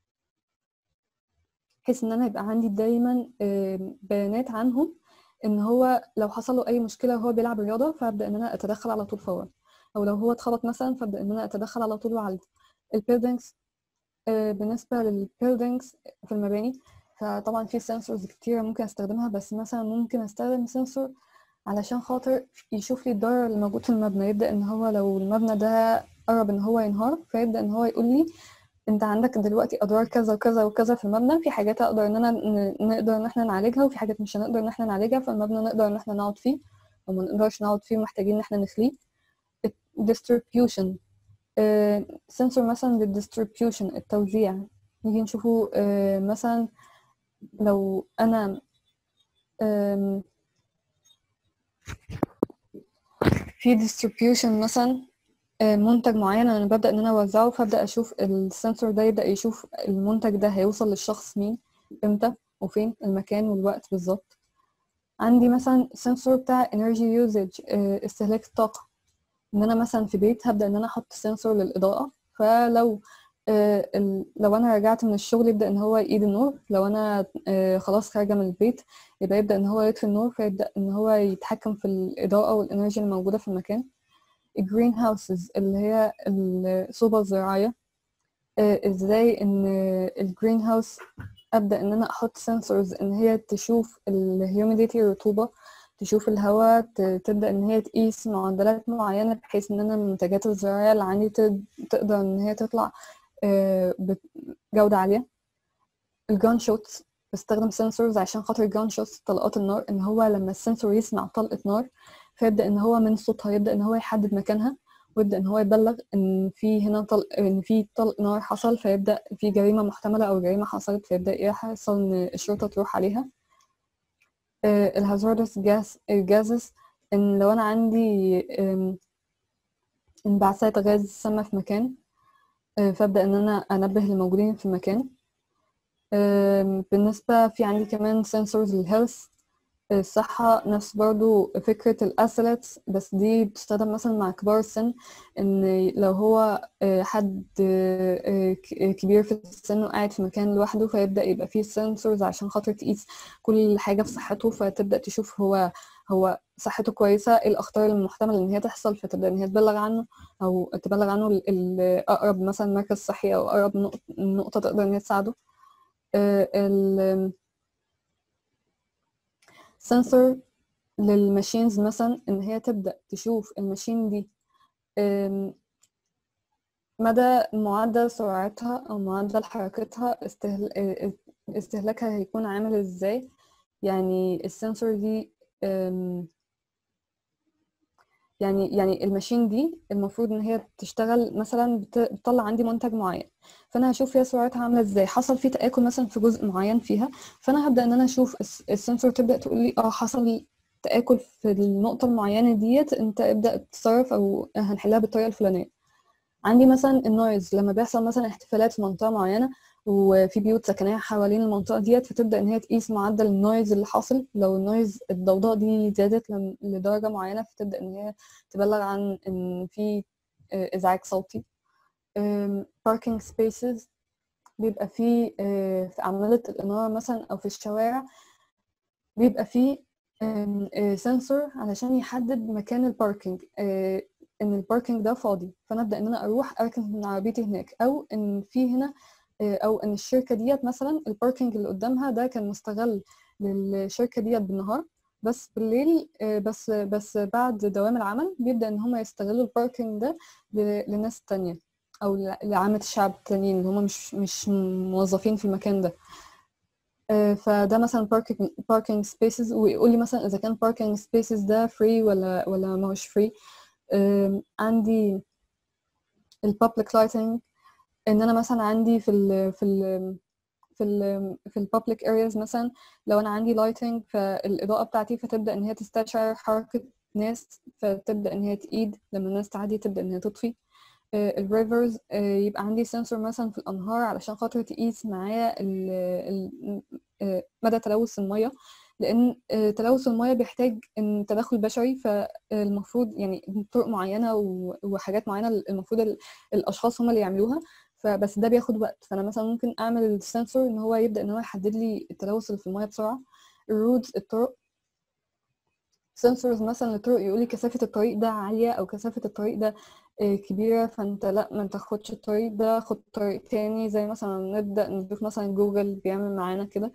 بحيث ان انا يبقى عندي دايما آه، بيانات عنهم ان هو لو حصل له اي مشكلة وهو بيلعب رياضة فابدا ان انا اتدخل على طول فورا او لو هو اتخبط مثلا فابدا ان انا اتدخل على طول واعالجه البيلدينجز بالنسبة للبيلدينجز في المباني فطبعا في سنسورز كتيرة ممكن استخدمها بس مثلا ممكن استخدم سنسور علشان خاطر يشوف لي الضرر اللي موجود في المبنى يبدأ ان هو لو المبنى ده قرب ان هو ينهار فيبدأ ان هو يقول لي انت عندك دلوقتي اضرار كذا وكذا وكذا في المبنى في حاجات اقدر ان انا ن- نقدر ان احنا نعالجها وفي حاجات مش هنقدر ان احنا نعالجها فالمبنى نقدر ان احنا نقعد فيه او ما نقدرش نقعد فيه محتاجين ان احنا نخليه distribution سنسور مثلا للديستريبيوشن التوزيع نيجي نشوفه آه، مثلا لو انا آم، في distribution مثلا آه، منتج معين انا ببدا ان انا اوزعه فابدا اشوف السنسور ده يبدا يشوف المنتج ده هيوصل للشخص مين امتى وفين المكان والوقت بالظبط عندي مثلا سنسور بتاع energy usage آه، استهلاك الطاقه ان انا مثلا في بيت هبدا ان انا احط سنسور للاضاءه فلو آه، ال- لو انا رجعت من الشغل يبدا ان هو يقيد النور لو انا آه، خلاص خارجه من البيت يبقى يبدا ان هو يطفي النور فيبدا ان هو يتحكم في الاضاءه والانرجي الموجوده في المكان الجرين هاوسز اللي هي الصوبة الزراعية آه، ازاي ان الجرين هاوس ابدا ان انا احط سنسورز ان هي تشوف الهيوميديتي الرطوبة تشوف الهواء ت- تبدا ان هي تقيس معدلات معينة بحيث ان انا المنتجات الزراعية اللي عندي تد- تقدر ان هي تطلع آه، بجودة عالية الجان شوتس بستخدم سنسورز عشان خاطر الجان شوتس طلقات النار ان هو لما السنسور يسمع طلقة نار فيبدأ ان هو من صوتها يبدأ ان هو يحدد مكانها ويبدأ ان هو يبلغ ان في هنا طلق ان في طلق نار حصل فيبدأ في جريمة محتملة او جريمة حصلت فيبدأ يحصل ان الشرطة تروح عليها الهازاردس جاز جازز ان لو انا عندي آم، انبعاثات غاز سامة في مكان آه، فابدأ ان انا انبه الموجودين في المكان آم، بالنسبة في عندي كمان سنسورز للهيلث الصحة نفس برضو فكرة الأثليتس بس دي بتستخدم مثلا مع كبار السن إن لو هو آه، حد آه، ك- كبير في السن وقاعد في مكان لوحده فيبدأ يبقى فيه سنسورز عشان خاطر تقيس كل حاجة في صحته فتبدأ تشوف هو هو صحته كويسة ايه الأخطار المحتمل إن هي تحصل فتبدأ إن هي تبلغ عنه أو تبلغ عنه ال- ال- أقرب مثلا مركز صحي أو أقرب نق- نقطة تقدر إن هي تساعده آه، ال سنسور للماشينز مثلا ان هي تبدا تشوف الماشين دي أم، مدى معدل سرعتها او معدل حركتها استهل... اه- استهلاكها هيكون عامل ازاي يعني السنسور دي أم، يعني يعني الماشين دي المفروض ان هي تشتغل مثلا بت- بتطلع عندي منتج معين فانا هشوف هي سرعتها عامله ازاي حصل فيه تاكل مثلا في جزء معين فيها فانا هبدا ان انا اشوف الس- السنسور تبدا تقول لي اه حصل تاكل في النقطه المعينه ديت انت ابدا تتصرف او هنحلها بالطريقه الفلانيه عندي مثلا النويز لما بيحصل مثلا احتفالات في منطقه معينه وفي بيوت سكنيه حوالين المنطقه ديت فتبدا ان هي تقيس معدل النويز اللي حاصل لو النويز الضوضاء دي زادت لم- لدرجه معينه فتبدا ان هي تبلغ عن ان في آه، ازعاج صوتي باركينج سبيسز بيبقى فيه آه، في أعمدة الإنارة مثلا أو في الشوارع بيبقى فيه سنسور علشان يحدد مكان الباركينج آه، ان الباركينج ده فاضي فانا ابدا ان انا اروح اركن من عربيتي هناك او ان في هنا آه، او ان الشركه ديت مثلا الباركينج اللي قدامها ده كان مستغل للشركه ديت بالنهار بس بالليل آه، بس بس بعد دوام العمل بيبدا ان هم يستغلوا الباركينج ده ل- لناس تانية او ل- لعامة الشعب التانيين اللي هم مش مش موظفين في المكان ده آه، فده مثلا باركينج باركينج سبيسز ويقول لي مثلا اذا كان باركينج سبيسز ده فري ولا ولا ما هوش فري عندي البابليك لايتنج ان انا مثلا عندي في ال في ال في ال في البابليك ارياز مثلا لو انا عندي لايتنج فالاضاءه بتاعتي فتبدا ان هي تستشعر حركه ناس فتبدا ان هي تقيد لما الناس تعدي تبدا ان هي تطفي الريفرز يبقى عندي سنسور مثلا في الانهار علشان خاطر تقيس معايا ال- ال- آه، مدى تلوث الميه لان آه، تلوث الميه بيحتاج ان تدخل بشري فالمفروض يعني طرق معينه و- وحاجات معينه المفروض ال- الاشخاص هم اللي يعملوها فبس ده بياخد وقت فانا مثلا ممكن اعمل السنسور ان هو يبدا ان هو يحدد لي التلوث اللي في الميه بسرعه الرودز الطرق سنسورز مثلا للطرق يقول لي كثافه الطريق ده عاليه او كثافه الطريق ده آه، كبيره فانت لا ما تاخدش الطريق ده خد طريق تاني زي مثلا نبدا نشوف مثلا جوجل بيعمل معانا كده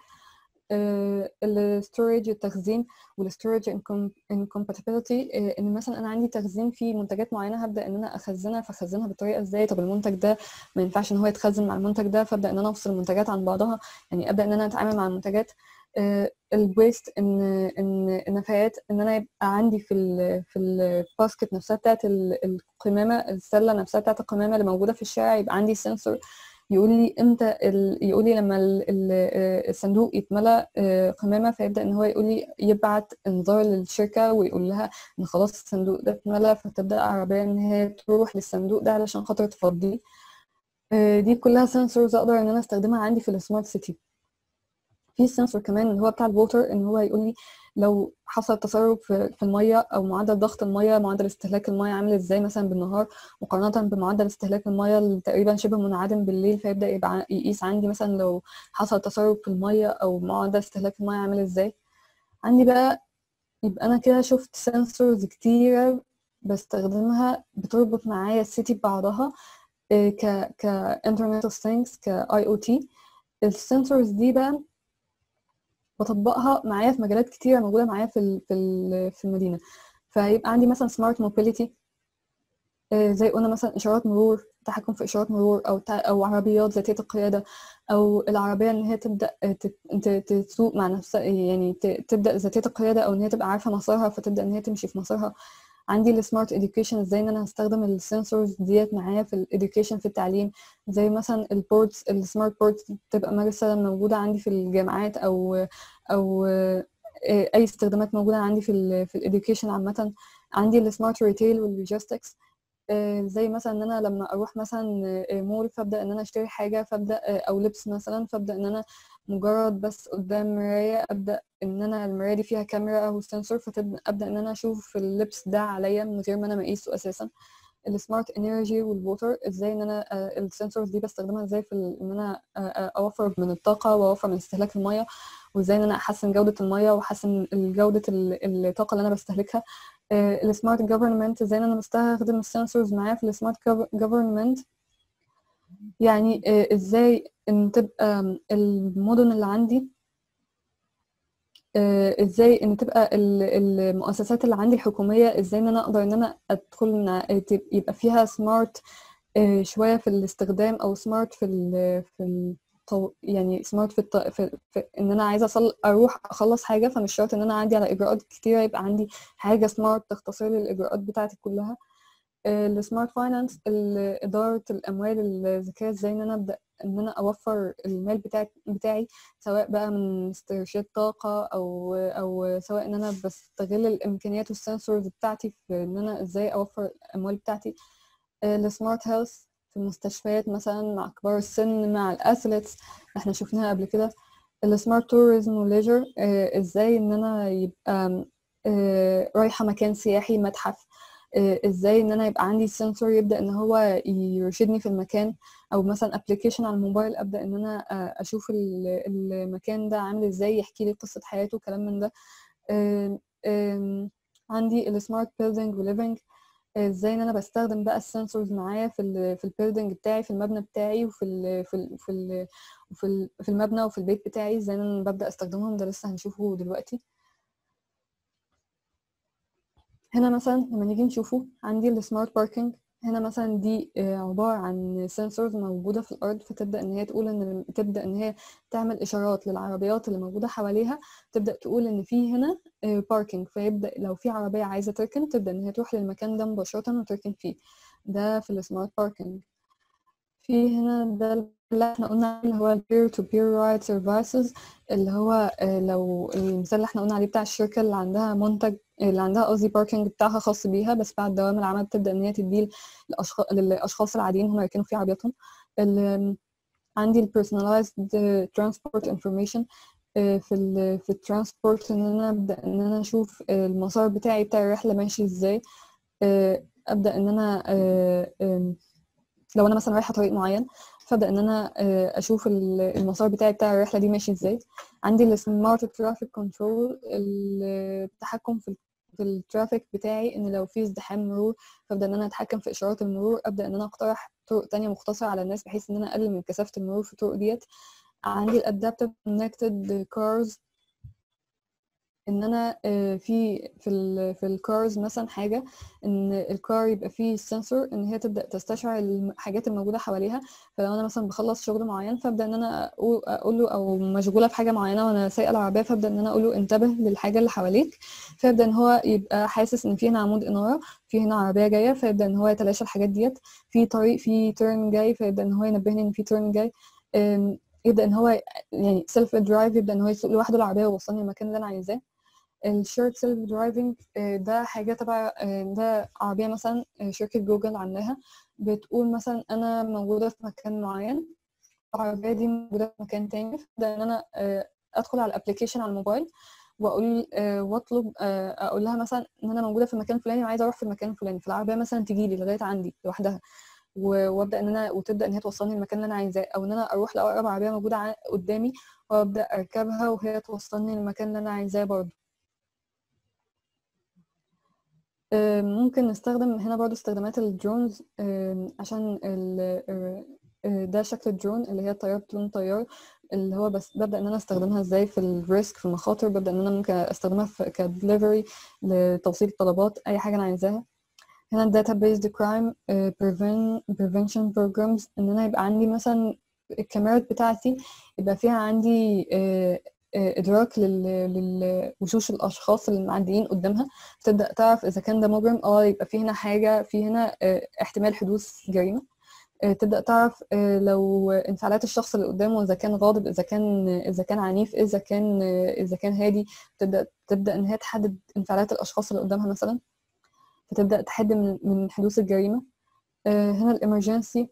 الستورج التخزين والستورج انكومباتيبيليتي ان مثلا انا عندي تخزين في منتجات معينه هبدا ان انا اخزنها فاخزنها بالطريقه ازاي طب المنتج ده ما ينفعش ان هو يتخزن مع المنتج ده فابدا ان انا افصل المنتجات عن بعضها يعني ابدا ان انا اتعامل مع المنتجات الويست ان ان النفايات ان انا يبقى عندي في ال في الباسكت نفسها بتاعت ال- القمامه السله نفسها بتاعت القمامه اللي موجوده في الشارع يبقى عندي سنسور يقول لي امتى ال... يقول لي لما ال... ال... آه، الصندوق يتملى آه، قمامه فيبدا ان هو يقول لي يبعت انذار للشركه ويقول لها ان خلاص الصندوق ده اتملى فتبدا العربيه ان هي تروح للصندوق ده علشان خاطر تفضيه آه، دي كلها سنسورز اقدر ان انا استخدمها عندي في السمارت سيتي في سنسور كمان اللي هو بتاع الووتر ان هو يقول لي لو حصل تسرب في في الميه او معدل ضغط الميه معدل استهلاك الميه عامل ازاي مثلا بالنهار مقارنه بمعدل استهلاك الميه اللي تقريبا شبه منعدم بالليل فيبدا يبقى ع- يقيس عندي مثلا لو حصل تسرب في الميه او معدل استهلاك الميه عامل ازاي عندي بقى يبقى انا كده شفت سنسورز كتيره بستخدمها بتربط معايا السيتي ببعضها إيه، ك ك انترنت اوف ثينجز ك اي او تي السنسورز دي بقى بطبقها معايا في مجالات كتيرة موجودة معايا في ال- في ال- في المدينة فيبقى عندي مثلا سمارت موبيليتي زي قلنا مثلا إشارات مرور تحكم في إشارات مرور أو تع- أو عربيات ذاتية القيادة أو العربية إن هي تبدأ آه، تت- ت- تسوق مع نفسها يعني ت- تبدأ ذاتية القيادة أو إن هي تبقى عارفة مسارها فتبدأ إن هي تمشي في مسارها عندي السمارت education ازاي ان انا هستخدم السنسورز ديت معايا في الاديوكيشن في التعليم زي مثلا البوردز السمارت بوردز تبقى مثلا موجوده عندي في الجامعات او او آه، اي استخدامات موجوده عندي في ال في الاديوكيشن عامه عندي السمارت ريتيل واللوجيستكس زي مثلا ان انا لما اروح مثلا آه، مول فابدا ان انا اشتري حاجه فابدا آه، او لبس مثلا فابدا ان انا مجرد بس قدام مرايه ابدا ان انا المرايه دي فيها كاميرا او سنسور فابدا ان انا اشوف اللبس ده عليا من غير ما انا مقيسه اساسا السمارت انرجي والووتر ازاي ان انا السنسورز دي بستخدمها ازاي في ال- ان انا آه، آه، اوفر من الطاقه واوفر من استهلاك الميه وازاي ان انا احسن جوده الميه واحسن جوده ال- الطاقه اللي انا بستهلكها السمارت جوفرمنت ازاي ان انا بستخدم السنسورز معايا في السمارت جوفرمنت يعني آه، ازاي ان تبقى المدن اللي عندي آه، ازاي ان تبقى ال- المؤسسات اللي عندي الحكوميه ازاي ان انا اقدر ان انا ادخل إن تب- يبقى فيها سمارت شويه في الاستخدام او سمارت في ال في الطو... يعني سمارت في, الط... في, في ان انا عايزه أصل... اروح اخلص حاجه فمش شرط ان انا اعدي على اجراءات كتيره يبقى عندي حاجه سمارت تختصر لي الاجراءات بتاعتي كلها السمارت فاينانس اداره الاموال الذكيه ازاي ان انا ابدا ان انا اوفر المال بتاعي بتاعي سواء بقى من استرشاد طاقه او او سواء ان انا بستغل الامكانيات والسنسورز بتاعتي في ان انا ازاي اوفر الاموال بتاعتي السمارت هيلث في المستشفيات مثلا مع كبار السن مع الاثليتس احنا شفناها قبل كده السمارت توريزم وليجر ازاي ان انا يبقى آه، رايحه مكان سياحي متحف آه، ازاي ان انا يبقى عندي سنسور يبدا ان هو يرشدني في المكان او مثلا ابلكيشن على الموبايل ابدا ان انا آه، اشوف ال- المكان ده عامل ازاي يحكي لي قصه حياته كلام من ده آم، آم، عندي السمارت بيلدينج وليفنج ازاي ان انا بستخدم بقى السنسورز معايا في ال في البيلدينج بتاعي في المبنى بتاعي وفي ال في ال في ال وفي ال في المبنى وفي البيت بتاعي ازاي ان انا ببدا استخدمهم ده لسه هنشوفه دلوقتي هنا مثلا لما نيجي نشوفه عندي السمارت باركينج هنا مثلا دي آه، عبارة عن سنسورز موجودة في الأرض فتبدأ إن هي تقول إن تبدأ إن هي تعمل إشارات للعربيات اللي موجودة حواليها تبدأ تقول إن في هنا باركينج فيبدأ لو في عربية عايزة تركن تبدأ إن هي تروح للمكان ده مباشرة وتركن فيه ده في السمارت باركينج في هنا ده اللي احنا قلنا عليه اللي هو ال peer to peer right services اللي هو آه، لو المثال اللي احنا قلنا عليه بتاع الشركة اللي عندها منتج اللي عندها قصدي باركينج بتاعها خاص بيها بس بعد دوام العمل بتبدأ ان هي تديه للأشخاص للأشخاص العاديين هم يركنوا فيه عربياتهم ال- عندي ال personalized transport information آه، في ال في الترانسبورت ان انا ابدا ان انا اشوف المسار بتاعي بتاع الرحله ماشي ازاي آه، ابدا ان انا آه، آم، لو انا مثلا رايحه طريق معين فابدا ان انا آه، اشوف ال- المسار بتاعي بتاع الرحله دي ماشي ازاي عندي السمارت ترافيك كنترول التحكم في ال- في الترافيك بتاعي ان لو في ازدحام مرور فابدا ان انا اتحكم في اشارات المرور ابدا ان انا اقترح طرق تانية مختصرة على الناس بحيث ان انا اقلل من كثافة المرور في الطرق ديت عندي الادابتيف كونكتد كارز ان انا آه، في في ال في الكارز مثلا حاجه ان الكار يبقى فيه سنسور ان هي تبدا تستشعر الحاجات الموجوده حواليها فلو انا مثلا بخلص شغل معين فابدا ان انا أقول- اقول له او مشغوله في حاجه معينه وانا سايقه العربيه فابدا ان انا اقول له انتبه للحاجه اللي حواليك فيبدا ان هو يبقى حاسس ان في هنا عمود اناره في هنا عربيه جايه فيبدا ان هو يتلاشى الحاجات ديت في طريق في تيرن جاي فيبدا ان هو ينبهني ان في تيرن جاي أم، يبدا ان هو يعني سيلف درايف يبدا ان هو يسوق لوحده العربيه ويوصلني المكان اللي انا عايزاه الشيرت سيلف درايفنج ده حاجة تبع آه، ده عربية مثلا آه، شركة جوجل عاملاها بتقول مثلا أنا موجودة في مكان معين العربية دي موجودة في مكان تاني فبدأ إن أنا آه، أدخل على الأبليكيشن على الموبايل وأقول آه، وأطلب آه، أقول لها مثلا إن أنا موجودة في المكان الفلاني وعايزة أروح في المكان الفلاني فالعربية مثلا تجيلي لغاية عندي لوحدها و- وابدا ان انا وتبدا ان هي توصلني المكان اللي انا عايزاه او ان انا اروح لاقرب عربيه موجوده ع- قدامي وابدا اركبها وهي توصلني للمكان اللي انا عايزاه برضه آه، ممكن نستخدم هنا برضو استخدامات الدرونز آه، عشان ال- آه، آه، ده شكل الدرون اللي هي الطيارة بدون طيار اللي هو بس ببدأ ان انا استخدمها ازاي في الريسك في المخاطر ببدأ ان انا ممكن استخدمها في كدليفري لتوصيل الطلبات اي حاجة انا عايزاها هنا الداتا بيزد كرايم prevention programs ان انا يبقى عندي مثلا الكاميرات بتاعتي يبقى فيها عندي آه، آه، ادراك لل- لوشوش الاشخاص اللي معديين قدامها تبدا تعرف اذا كان ده مجرم اه يبقى في هنا حاجه في هنا آه، احتمال حدوث جريمه آه، تبدا تعرف آه، لو انفعالات الشخص اللي قدامه اذا كان غاضب اذا كان اذا كان عنيف اذا كان آه، اذا كان هادي تبدا تبدا ان هي تحدد انفعالات الاشخاص اللي قدامها مثلا فتبدا تحد من من حدوث الجريمه آه، هنا الامرجنسي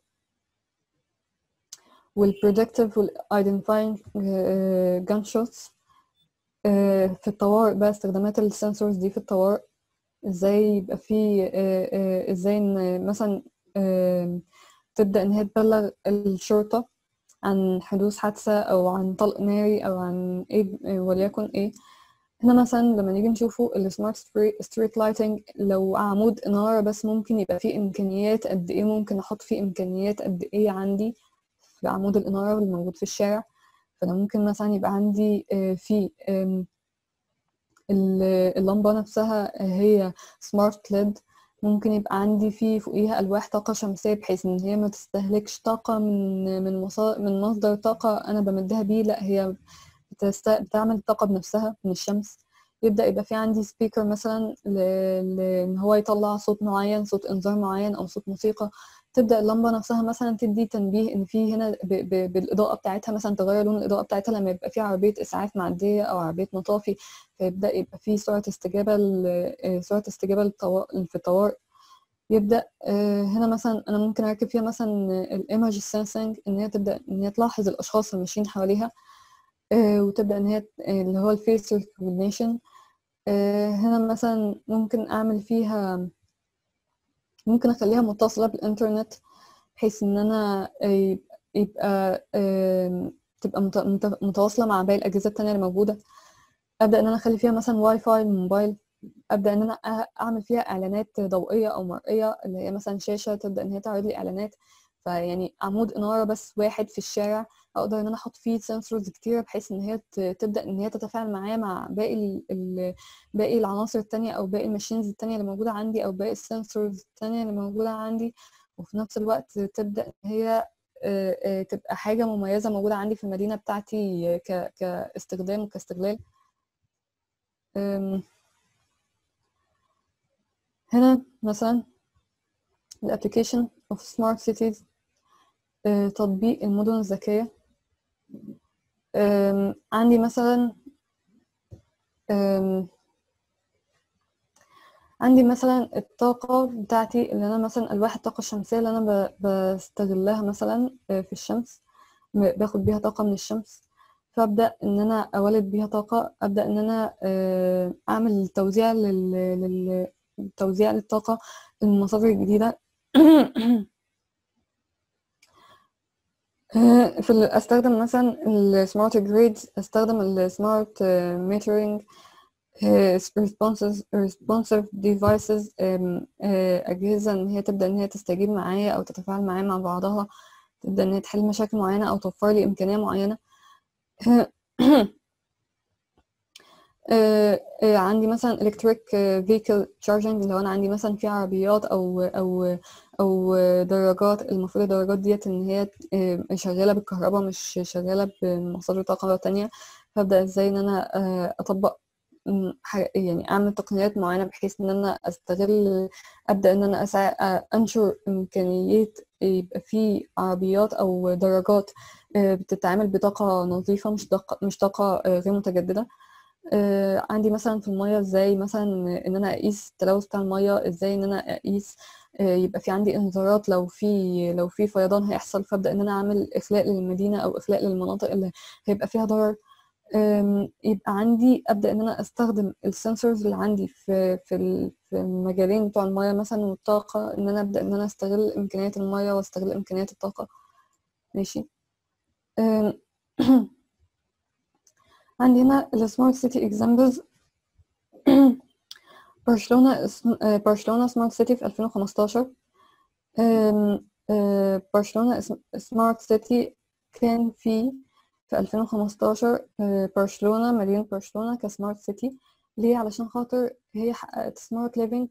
والبريدكتيف والايدنتيفاينج جان شوتس في الطوارئ بقى استخدامات السنسورز دي في الطوارئ ازاي يبقى في آه، آه، ازاي ان مثلا آه، تبدأ ان هي تبلغ الشرطة عن حدوث حادثة او عن طلق ناري او عن ايه آه، وليكن ايه هنا مثلا لما نيجي نشوفه السمارت ستريت لايتنج لو عمود إنارة بس ممكن يبقى فيه إمكانيات قد إيه ممكن أحط فيه إمكانيات قد إيه عندي في عمود الإنارة اللي موجود في الشارع فأنا ممكن مثلا يبقى عندي آه، في آم، ال- اللمبة نفسها هي سمارت ليد ممكن يبقى عندي في فوقيها ألواح طاقة شمسية بحيث إن هي ما تستهلكش طاقة من من مصا- من مصدر طاقة أنا بمدها بيه لأ هي بتست... بتعمل طاقة بنفسها من الشمس يبدأ يبقى في عندي سبيكر مثلا ل... ل... إن هو يطلع صوت معين صوت إنذار معين أو صوت موسيقى تبدأ اللمبة نفسها مثلا تدي تنبيه إن في هنا ب... ب... بالإضاءة بتاعتها مثلا تغير لون الإضاءة بتاعتها لما يبقى في عربية إسعاف معدية أو عربية مطافي فيبدأ يبقى في سرعة استجابة ل... سرعة استجابة للطوا... في الطوارئ يبدأ آه، هنا مثلا أنا ممكن أركب فيها مثلا الإيمج سensing إن هي تبدأ إن هي تلاحظ الأشخاص الماشيين حواليها آه، وتبدأ إن هي اللي هو الفيس recognition آه، هنا مثلا ممكن أعمل فيها ممكن أخليها متصلة بالإنترنت بحيث إن أنا آه، يبقى آم، تبقى مت- مت- متواصلة مع باقي الأجهزة التانية اللي موجودة أبدأ إن أنا أخلي فيها مثلا واي فاي الموبايل ابدا ان انا أ- اعمل فيها اعلانات ضوئيه او مرئيه اللي هي مثلا شاشه تبدا ان هي تعرض لي اعلانات فيعني عمود اناره بس واحد في الشارع اقدر ان انا احط فيه سنسورز كتيره بحيث ان هي ت- تبدا ان هي تتفاعل معايا مع باقي ال ال باقي العناصر التانية او باقي الماشينز التانية اللي موجوده عندي او باقي السنسورز التانية اللي موجوده عندي وفي نفس الوقت تبدا ان هي آه، آه، تبقى حاجه مميزه موجوده عندي في المدينه بتاعتي ك كاستخدام وكاستغلال أم، هنا مثلا الابلكيشن اوف سمارت سيتيز تطبيق المدن الذكية أم، عندي مثلا أم، عندي مثلا الطاقة بتاعتي اللي أنا مثلا ألواح الطاقة الشمسية اللي أنا ب- بستغلها مثلا آه، في الشمس م- باخد بيها طاقة من الشمس فأبدأ إن أنا أولد بيها طاقة أبدأ إن أنا آه، أعمل توزيع لل... لل... توزيع للطاقة المصادر الجديدة آه، في ال- استخدم مثلا السمارت جريدز استخدم السمارت ميترينج responses responsive devices آم، آه، أجهزة إن هي تبدأ إن هي تستجيب معايا أو تتفاعل معايا مع بعضها تبدأ إن هي تحل مشاكل معينة أو توفر لي إمكانية معينة آه، آه، عندي مثلا electric آه، vehicle charging لو انا عندي مثلا في عربيات او او او دراجات المفروض الدراجات ديت ان هي آه، شغاله بالكهرباء مش شغاله بمصادر طاقه تانية فابدا ازاي ان انا آه، اطبق م، ح- يعني اعمل تقنيات معينه بحيث ان انا استغل ابدا ان انا أسع... آه، انشر امكانيه يبقى في عربيات او دراجات آه، بتتعامل بطاقه نظيفه مش طاقه مش طاقه آه، غير متجدده آه، عندي مثلا في المية ازاي مثلا ان انا اقيس التلوث بتاع المية ازاي ان انا اقيس آه، يبقى في عندي انذارات لو في لو في فيضان هيحصل فابدا ان انا اعمل اخلاء للمدينة او اخلاء للمناطق اللي هيبقى فيها ضرر آم، يبقى عندي ابدا ان انا استخدم السنسورز اللي عندي في في ال- في المجالين بتوع المية مثلا والطاقة ان انا ابدا ان انا استغل امكانيات المية واستغل امكانيات الطاقة ماشي آم، عندي هنا السمارت سيتي اكزامبلز برشلونة اسم... آه، برشلونة سمارت سيتي في 2015 آم، آه، برشلونة اسم... سمارت سيتي كان في في 2015 آه، برشلونة مدينة برشلونة كسمارت سيتي ليه علشان خاطر هي حققت سمارت ليفينج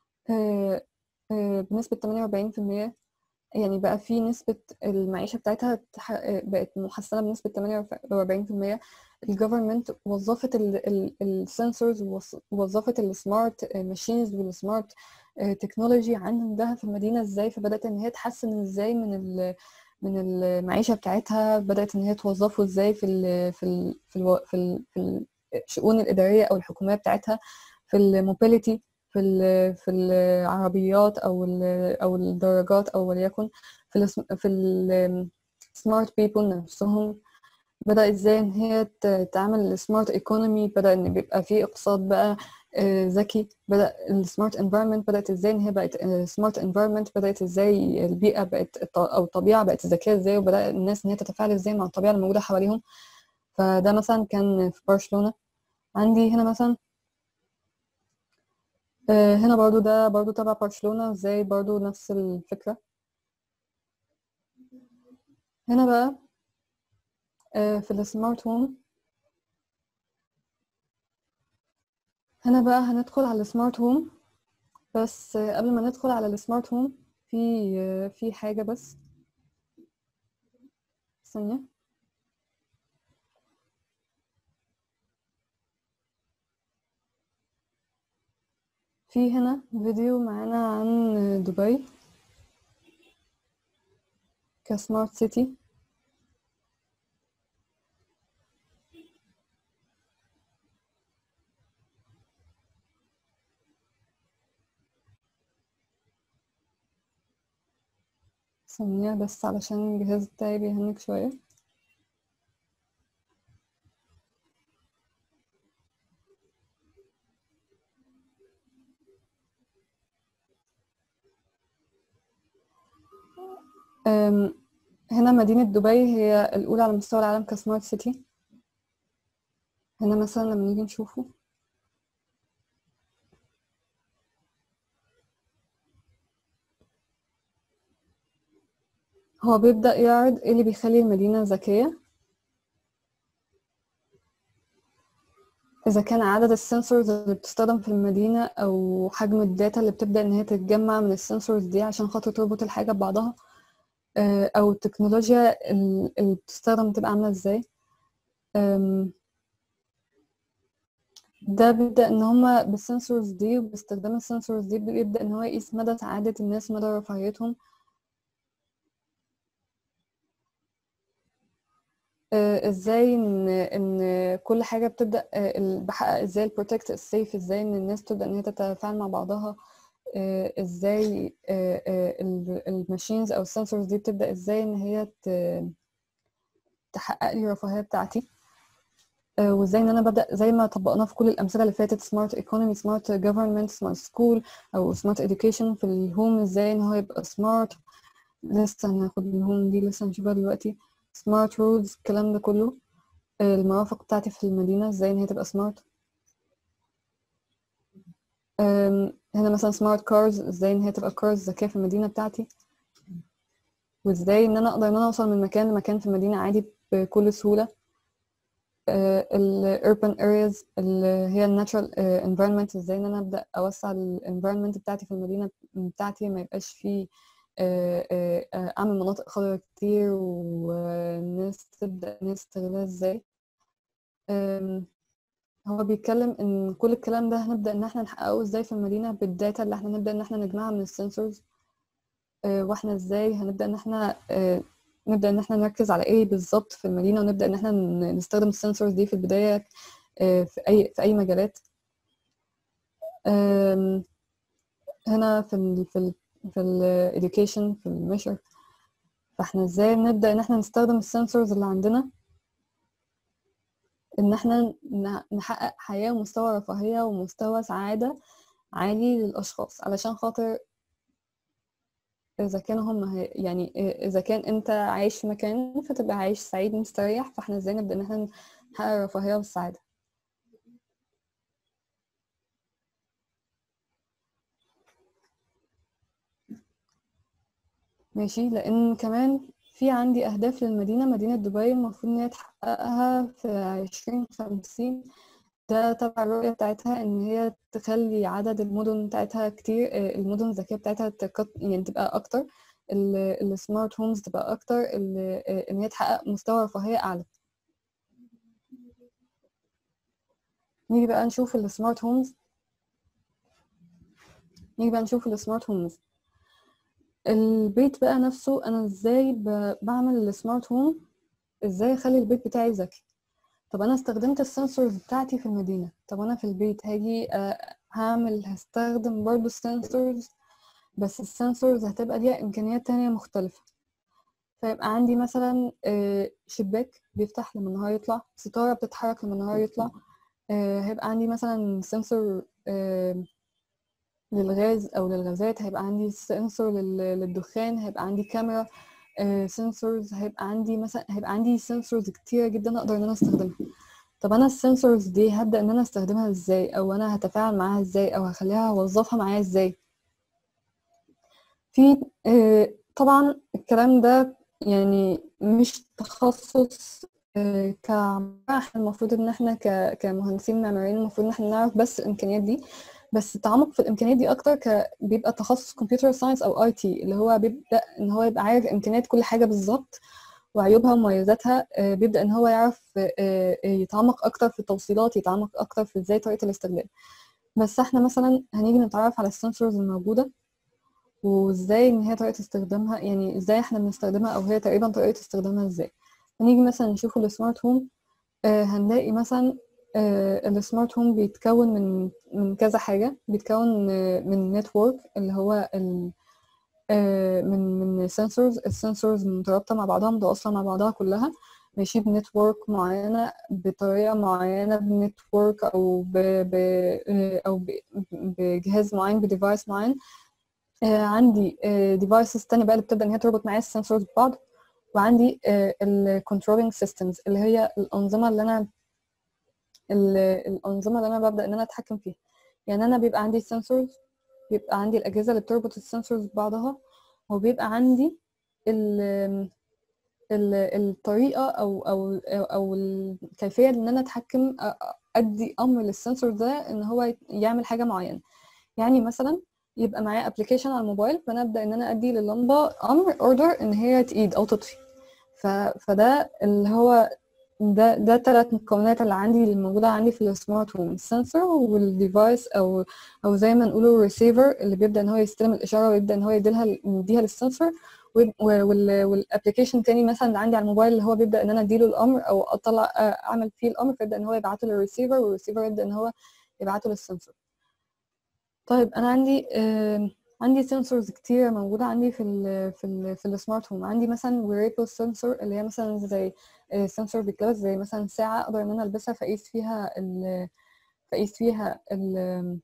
بنسبة 48% يعني بقى في نسبة المعيشة بتاعتها تح- بقت محسنة بنسبة 48% الجفرمنت وظفت السنسورز ووظفت السمارت ماشينز والسمارت تكنولوجي عندها في المدينة ازاي فبدأت ان هي تحسن ازاي من ال من المعيشة بتاعتها بدأت ان هي توظفه ازاي في ال في ال في ال في, ال في الشؤون الإدارية او الحكومية بتاعتها في الموبيليتي في ال في العربيات او ال او الدراجات او وليكن في ال في السمارت بيبل نفسهم بدأ ازاي ان هي ت- تعمل سمارت ايكونومي بدأ ان بيبقى في اقتصاد بقى آه، ذكي بدأ السمارت انفايرمنت بدأت ازاي ان هي بقت سمارت انفايرمنت بدأت ازاي البيئة بقت الط- او الطبيعة بقت ذكية ازاي وبدأ الناس ان هي تتفاعل ازاي مع الطبيعة الموجودة حواليهم فده مثلا كان في برشلونة عندي هنا مثلا آه، هنا برضو ده برضو تبع برشلونة ازاي برضو نفس الفكرة هنا بقى آه، في السمارت هوم هنا بقى هندخل على السمارت هوم بس آه، قبل ما ندخل على السمارت هوم في آه، في حاجة بس ثانية في هنا فيديو معانا عن دبي كسمارت سيتي ثانية بس علشان الجهاز بتاعي بيهنك شوية أم، هنا مدينة دبي هي الأولى على مستوى العالم كسمارت سيتي هنا مثلا لما نيجي نشوفه هو بيبدأ يعرض ايه اللي بيخلي المدينة ذكية إذا كان عدد السنسورز اللي بتستخدم في المدينة أو حجم الداتا اللي بتبدأ إن هي تتجمع من السنسورز دي عشان خاطر تربط الحاجة ببعضها آه، أو التكنولوجيا ال- اللي بتستخدم بتبقى عاملة إزاي أم، ده بيبدأ إن هما بالسنسورز دي وباستخدام السنسورز دي بيبدأ إن هو يقيس مدى سعادة الناس مدى رفاهيتهم آه، ازاي ان ان كل حاجه بتبدا آه، ال- بحقق ازاي البروتكت السيف ازاي ان الناس تبدا ان هي تتفاعل مع بعضها آه، ازاي الماشينز او السنسورز دي بتبدا ازاي ان هي ت- تحقق لي الرفاهيه بتاعتي آه، وازاي ان انا ببدا زي ما طبقناه في كل الامثله اللي فاتت سمارت ايكونومي سمارت جوفرمنت سمارت سكول او سمارت اديوكيشن في الهوم ازاي ان هو يبقى سمارت لسه هناخد الهوم دي لسه هنشوفها دلوقتي سمارت رودز الكلام ده كله آه، المرافق بتاعتي في المدينة ازاي ان هي تبقى سمارت هنا مثلا سمارت كارز ازاي ان هي تبقى كارز ذكية في المدينة بتاعتي وازاي ان انا اقدر ان انا اوصل من مكان لمكان في المدينة عادي بكل سهولة ال urban areas اللي هي ال natural آه، environment ازاي ان انا ابدا اوسع ال environment بتاعتي في المدينة بتاعتي ما يبقاش فيه آه، آه، آه، اعمل مناطق خضراء كتير والناس تبدا الناس تستغلها ازاي أم، هو بيتكلم ان كل الكلام ده هنبدا ان احنا نحققه ازاي في المدينه بالداتا اللي احنا نبدا ان احنا نجمعها من السنسورز واحنا ازاي هنبدا ان احنا آه، نبدا ان احنا نركز على ايه بالظبط في المدينه ونبدا ان احنا ن- نستخدم السنسورز دي في البدايه آه، في اي في اي مجالات أم، هنا في ال في ال في ال education في الميشر فاحنا ازاي نبدا ان احنا نستخدم السنسورز اللي عندنا ان احنا ن- نحقق حياة ومستوى رفاهية ومستوى سعادة عالي للأشخاص علشان خاطر إذا كانوا هم هي- يعني إذا كان أنت عايش في مكان فتبقى عايش سعيد مستريح فاحنا ازاي نبدأ إن احنا نحقق الرفاهية والسعادة ماشي لأن كمان في عندي أهداف للمدينة مدينة دبي المفروض إن هي تحققها في عشرين خمسين ده تبع الرؤية بتاعتها إن هي تخلي عدد المدن بتاعتها كتير آه، المدن الذكية بتاعتها تكت... يعني تبقى أكتر السمارت هومز تبقى أكتر ال- آه، إن هي تحقق مستوى رفاهية أعلى نيجي بقى نشوف السمارت هومز نيجي بقى نشوف السمارت هومز البيت بقى نفسه أنا إزاي ب... بعمل السمارت هوم إزاي أخلي البيت بتاعي ذكي طب انا استخدمت السنسورز بتاعتي في المدينة طب انا في البيت هاجي آه، هعمل هستخدم برضو السنسورز بس السنسورز هتبقى ليها امكانيات تانية مختلفة فيبقى عندي مثلا آه، شباك بيفتح لما النهار يطلع ستارة بتتحرك لما النهار يطلع آه، هيبقى عندي مثلا سنسور آه، للغاز او للغازات هيبقى عندي سنسور لل- للدخان هيبقى عندي كاميرا سنسورز هيبقى عندي مثلا هيبقى عندي سنسورز كتيرة جدا اقدر ان انا استخدمها طب انا السنسورز دي هبدأ ان انا استخدمها ازاي او انا هتفاعل معاها ازاي او هخليها اوظفها معايا ازاي في آه، طبعا الكلام ده يعني مش تخصص آه، كعمارة احنا المفروض ان احنا ك- كمهندسين معماريين المفروض ان احنا نعرف بس الامكانيات دي بس التعمق في الامكانيات دي اكتر ك... بيبقى تخصص كمبيوتر ساينس او اي تي اللي هو بيبدا ان هو يبقى عارف امكانيات كل حاجه بالظبط وعيوبها ومميزاتها آه، بيبدا ان هو يعرف آه، آه، يتعمق اكتر في التوصيلات يتعمق اكتر في ازاي طريقه الاستخدام بس احنا مثلا هنيجي نتعرف على السنسورز الموجوده وازاي ان هي طريقه استخدامها يعني ازاي احنا بنستخدمها او هي تقريبا طريقه استخدامها ازاي هنيجي مثلا نشوف السمارت هوم آه، هنلاقي مثلا آه، السمارت هوم بيتكون من من كذا حاجة بيتكون آه، من نتورك اللي هو ال آه، من من سنسورز السنسورز مترابطة مع بعضها متواصلة مع بعضها كلها ماشي بنتورك معينة بطريقة معينة بنتورك أو ب ب آه، أو ب- بجهاز معين بديفايس معين آه، عندي ديفايسز تانية بقى اللي بتبدأ إن هي تربط معايا السنسورز ببعض وعندي الكنترولينج سيستمز اللي هي الأنظمة اللي أنا ال- الأنظمة اللي أنا ببدأ إن أنا أتحكم فيها يعني أنا بيبقى عندي سنسورز بيبقى عندي الأجهزة اللي بتربط السنسورز ببعضها وبيبقى عندي ال ال- الطريقة أو أو أو الكيفية إن أنا أتحكم أ- أ- أدي أمر للسنسور ده إن هو يعمل حاجة معينة يعني مثلا يبقى معايا ابلكيشن على الموبايل فأنا أبدأ إن أنا أدي لللمبة أمر أوردر إن هي تقيد أو تطفي ف... فده اللي هو ده ده الثلاث مكونات اللي عندي اللي موجودة عندي في السمارت هوم السنسور والديفايس أو أو زي ما نقوله الريسيفر اللي بيبدأ إن هو يستلم الإشارة ويبدأ إن هو يديلها يديها للسنسور والابلكيشن تاني مثلا اللي عندي على الموبايل اللي هو بيبدا ان انا اديله الامر او اطلع اعمل فيه الامر فيبدا ان هو يبعته للريسيفر والريسيفر يبدا ان هو يبعته للسنسور طيب انا عندي آه عندي سنسورز كتير موجوده عندي في ال في ال في السمارت هوم عندي مثلا ويريبل سنسور اللي هي مثلا زي سنسور بيتلبس زي مثلا ساعه اقدر ان انا البسها فاقيس فيها ال فاقيس فيها ال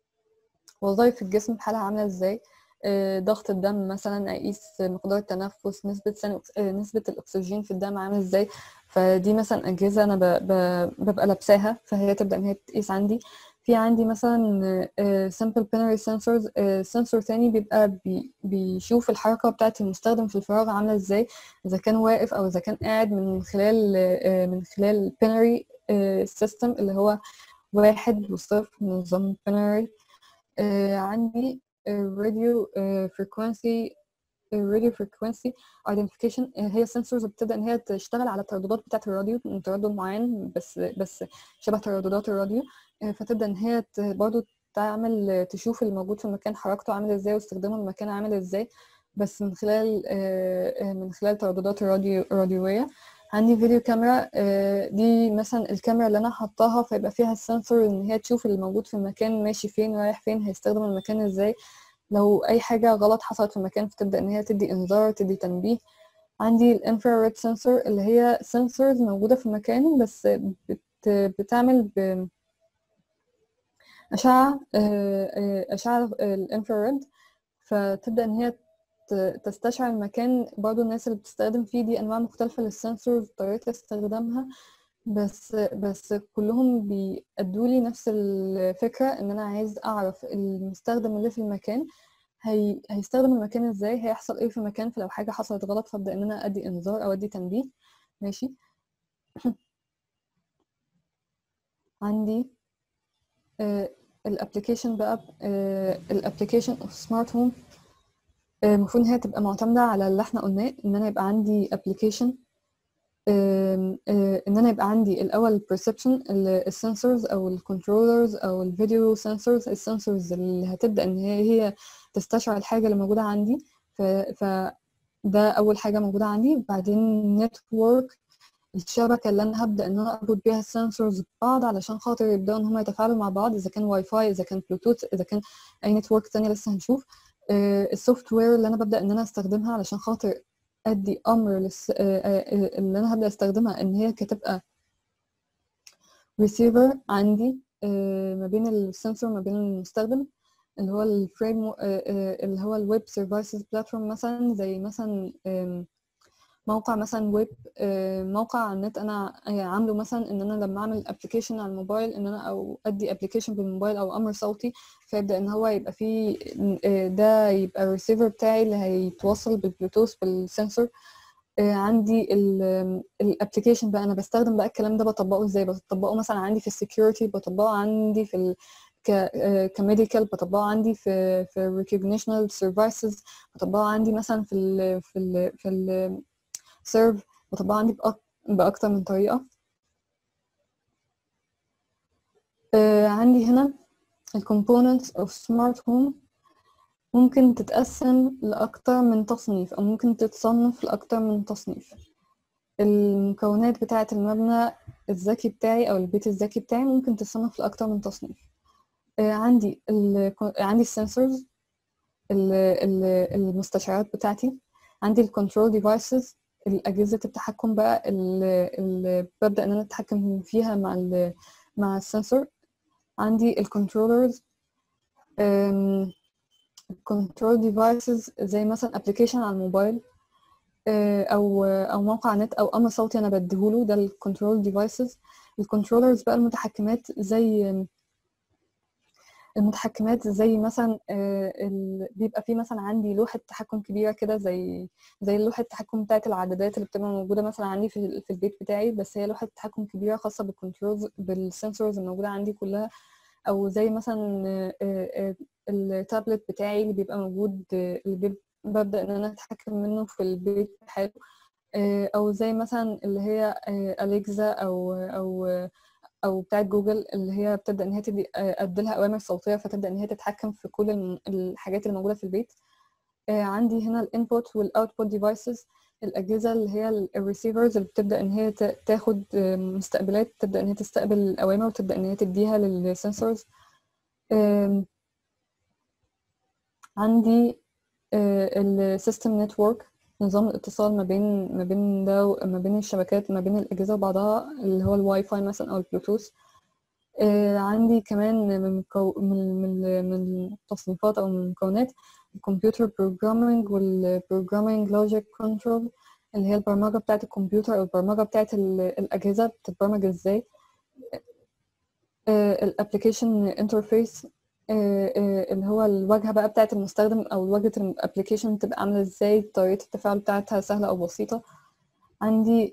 وظائف الجسم بحالها عامله ازاي آه، ضغط الدم مثلا اقيس مقدار التنفس نسبه ثاني أكس- آه، نسبه الاكسجين في الدم عامل ازاي فدي مثلا اجهزه انا ب- ب- ببقى لابساها فهي تبدا ان هي تقيس عندي في عندي مثلا simple binary sensors سنسور تاني بيبقى بي بيشوف الحركه بتاعه المستخدم في الفراغ عامله ازاي اذا كان واقف او اذا كان قاعد من خلال آه، من خلال binary سيستم اللي هو واحد وصفر نظام binary آه، عندي الراديو فريكوانسي الراديو فريكوانسي ايدنتيفيكيشن هي سنسورز بتبدا ان هي تشتغل على الترددات بتاعه الراديو من تردد معين بس بس شبه ترددات الراديو آه، فتبدا ان هي ت- برضو تعمل تشوف الموجود في المكان حركته عامل ازاي واستخدامه المكان عامل ازاي بس من خلال آه، آه، من خلال ترددات الراديو الراديويه عندي فيديو كاميرا آه، دي مثلا الكاميرا اللي انا حطاها فيبقى فيها السنسور ان هي تشوف اللي موجود في المكان ماشي فين رايح فين هيستخدم المكان ازاي لو اي حاجه غلط حصلت في المكان فتبدا ان هي تدي انذار تدي تنبيه عندي الانفراريد سنسور اللي هي سنسورز موجوده في المكان بس بت بتعمل ب اشعه آه، آه، اشعه الانفراريد فتبدا ان هي ت- تستشعر المكان برضو الناس اللي بتستخدم فيه دي انواع مختلفه للسنسورز طريقه استخدامها بس بس كلهم بيأدوا لي نفس الفكرة ان انا عايز اعرف المستخدم اللي في المكان هي... هيستخدم المكان ازاي هيحصل ايه في المكان فلو حاجة حصلت غلط فابدأ ان انا ادي انذار او ادي تنبيه ماشي عندي الابلكيشن بقى الابلكيشن اوف سمارت هوم المفروض ان هي تبقى معتمدة على اللي احنا قلناه ان انا يبقى عندي ابلكيشن آم، آه، ان انا يبقى عندي الاول البرسبشن السنسورز او الكنترولرز او الفيديو سنسورز السنسورز اللي هتبدا ان هي هي تستشعر الحاجه اللي موجوده عندي ف ف ده اول حاجه موجوده عندي بعدين نتورك الشبكه اللي انا هبدا ان انا اربط بيها السنسورز ببعض علشان خاطر يبداوا ان هم يتفاعلوا مع بعض اذا كان واي فاي اذا كان بلوتوث اذا كان اي نتورك تانية لسه هنشوف السوفت وير اللي انا ببدا ان انا استخدمها علشان خاطر ادي امر للس... آه، آه، اللي انا هبدا استخدمها ان هي كتبقى ريسيفر عندي آه، ما بين السنسور ما بين المستخدم اللي هو الفريم اللي هو الويب سيرفيسز بلاتفورم مثلا زي مثلا آم، موقع مثلا ويب موقع على النت انا عامله مثلا ان انا لما اعمل ابلكيشن على الموبايل ان انا او ادي ابلكيشن بالموبايل او امر صوتي فيبدا ان هو يبقى فيه آه، ده يبقى الريسيفر بتاعي اللي هيتوصل بالبلوتوث بالسنسور آه، عندي الابلكيشن بقى انا بستخدم بقى الكلام ده بطبقه ازاي بطبقه مثلا عندي في السكيورتي بطبقه عندي في ال كميديكال بطبقه عندي في في recognitional services بطبقه عندي مثلا في ال في ال في ال serve بطبقه عندي بأك- باكتر من طريقه آه، عندي هنا ال components of smart home ممكن تتقسم لأكتر من تصنيف أو ممكن تتصنف لأكتر من تصنيف المكونات بتاعة المبنى الذكي بتاعي أو البيت الذكي بتاعي ممكن تتصنف لأكتر من تصنيف آه، عندي ال عندي السنسورز ال- ال- المستشعرات بتاعتي عندي الكنترول ديفايسز الأجهزة التحكم بقى اللي ببدأ إن أنا أتحكم فيها مع ال مع السنسور عندي الكنترولرز الكنترول ديفايسز زي مثلا ابلكيشن على الموبايل آه، او او موقع نت او امر صوتي انا بديهوله ده الكنترول ديفايسز الكنترولرز بقى المتحكمات زي المتحكمات زي مثلا آه، ال- بيبقى في مثلا عندي لوحة تحكم كبيرة كده زي زي لوحة التحكم بتاعت العدادات اللي بتبقى موجودة مثلا عندي في ال- في البيت بتاعي بس هي لوحة تحكم كبيرة خاصة بالكنترولز بالسنسورز الموجودة عندي كلها أو زي مثلا آه، آه، التابلت بتاعي اللي بيبقى موجود آه، اللي بيب- ببدأ إن أنا أتحكم منه في البيت حاله آه، أو زي مثلا اللي هي أليكزا أو أو او بتاعت جوجل اللي هي بتبدا ان هي تدي آه، اديلها اوامر صوتيه فتبدا ان هي تتحكم في كل الم- الحاجات اللي موجوده في البيت آه، عندي هنا الانبوت والاوتبوت ديفايسز الاجهزه اللي هي الريسيفرز اللي بتبدا ان هي ت- تاخد آه، مستقبلات تبدا ان هي تستقبل الاوامر وتبدا ان هي تديها للسنسورز عندي السيستم نتورك نظام الاتصال ما بين ما بين ده و- ما بين الشبكات ما بين الأجهزة وبعضها اللي هو الواي فاي مثلا أو البلوتوث آه، عندي كمان من مكو... من من من التصنيفات أو من المكونات الكمبيوتر بروجرامينج والبروجرامينج لوجيك كنترول اللي هي البرمجة بتاعة الكمبيوتر أو البرمجة بتاعة ال- الأجهزة بتتبرمج إزاي الابلكيشن انترفيس اللي هو الواجهه بقى بتاعه المستخدم او واجهه الابلكيشن بتبقى عامله ازاي طريقه التفاعل بتاعتها سهله او بسيطه عندي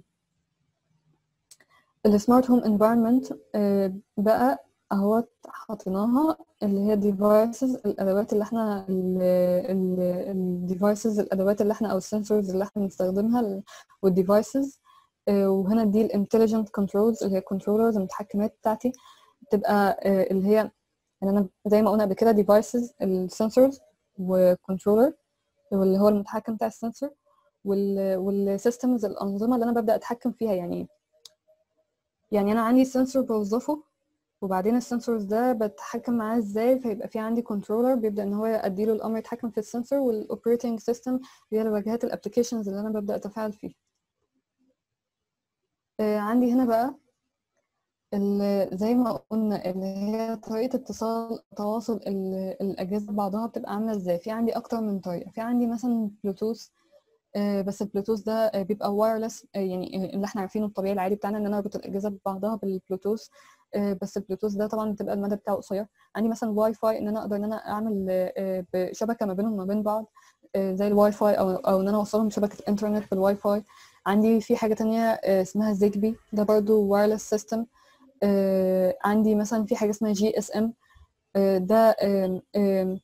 السمارت هوم انفايرمنت بقى اهوت حاطيناها اللي هي ديفايسز الادوات اللي احنا الديفايسز الادوات اللي احنا او السنسورز اللي احنا بنستخدمها والديفايسز وهنا دي الانتليجنت كنترولز اللي هي كنترولرز المتحكمات بتاعتي بتبقى آه، اللي هي يعني انا زي ما قلنا قبل كده ديفايسز السنسورز وكنترولر واللي هو المتحكم بتاع السنسور والسيستمز الانظمه اللي انا ببدا اتحكم فيها يعني يعني انا عندي سنسور بوظفه وبعدين السنسورز ده بتحكم معاه ازاي فيبقى في عندي كنترولر بيبدا ان هو اديله الامر يتحكم في السنسور والاوبريتنج سيستم اللي هي واجهات الابلكيشنز اللي انا ببدا اتفاعل فيها آه، عندي هنا بقى ال- زي ما قلنا اللي هي طريقة اتصال تواصل ال- الأجهزة ببعضها بتبقى عاملة ازاي في عندي أكتر من طريقة في عندي مثلا بلوتوث آه، بس البلوتوث ده آه، بيبقى وايرلس يعني اللي احنا عارفينه الطبيعي العادي بتاعنا ان انا اربط الاجهزه ببعضها بالبلوتوث آه، بس البلوتوث ده طبعا بتبقى المدى بتاعه قصير عندي مثلا واي فاي ان انا اقدر ان انا اعمل آه، آه، شبكه ما بينهم وما بين بعض آه، زي الواي فاي او او ان انا اوصلهم شبكه انترنت بالواي فاي عندي في حاجه تانية آه، اسمها زيجبي ده برضو وايرلس سيستم عندي مثلا في حاجه اسمها جي اس ام ده آم، آم،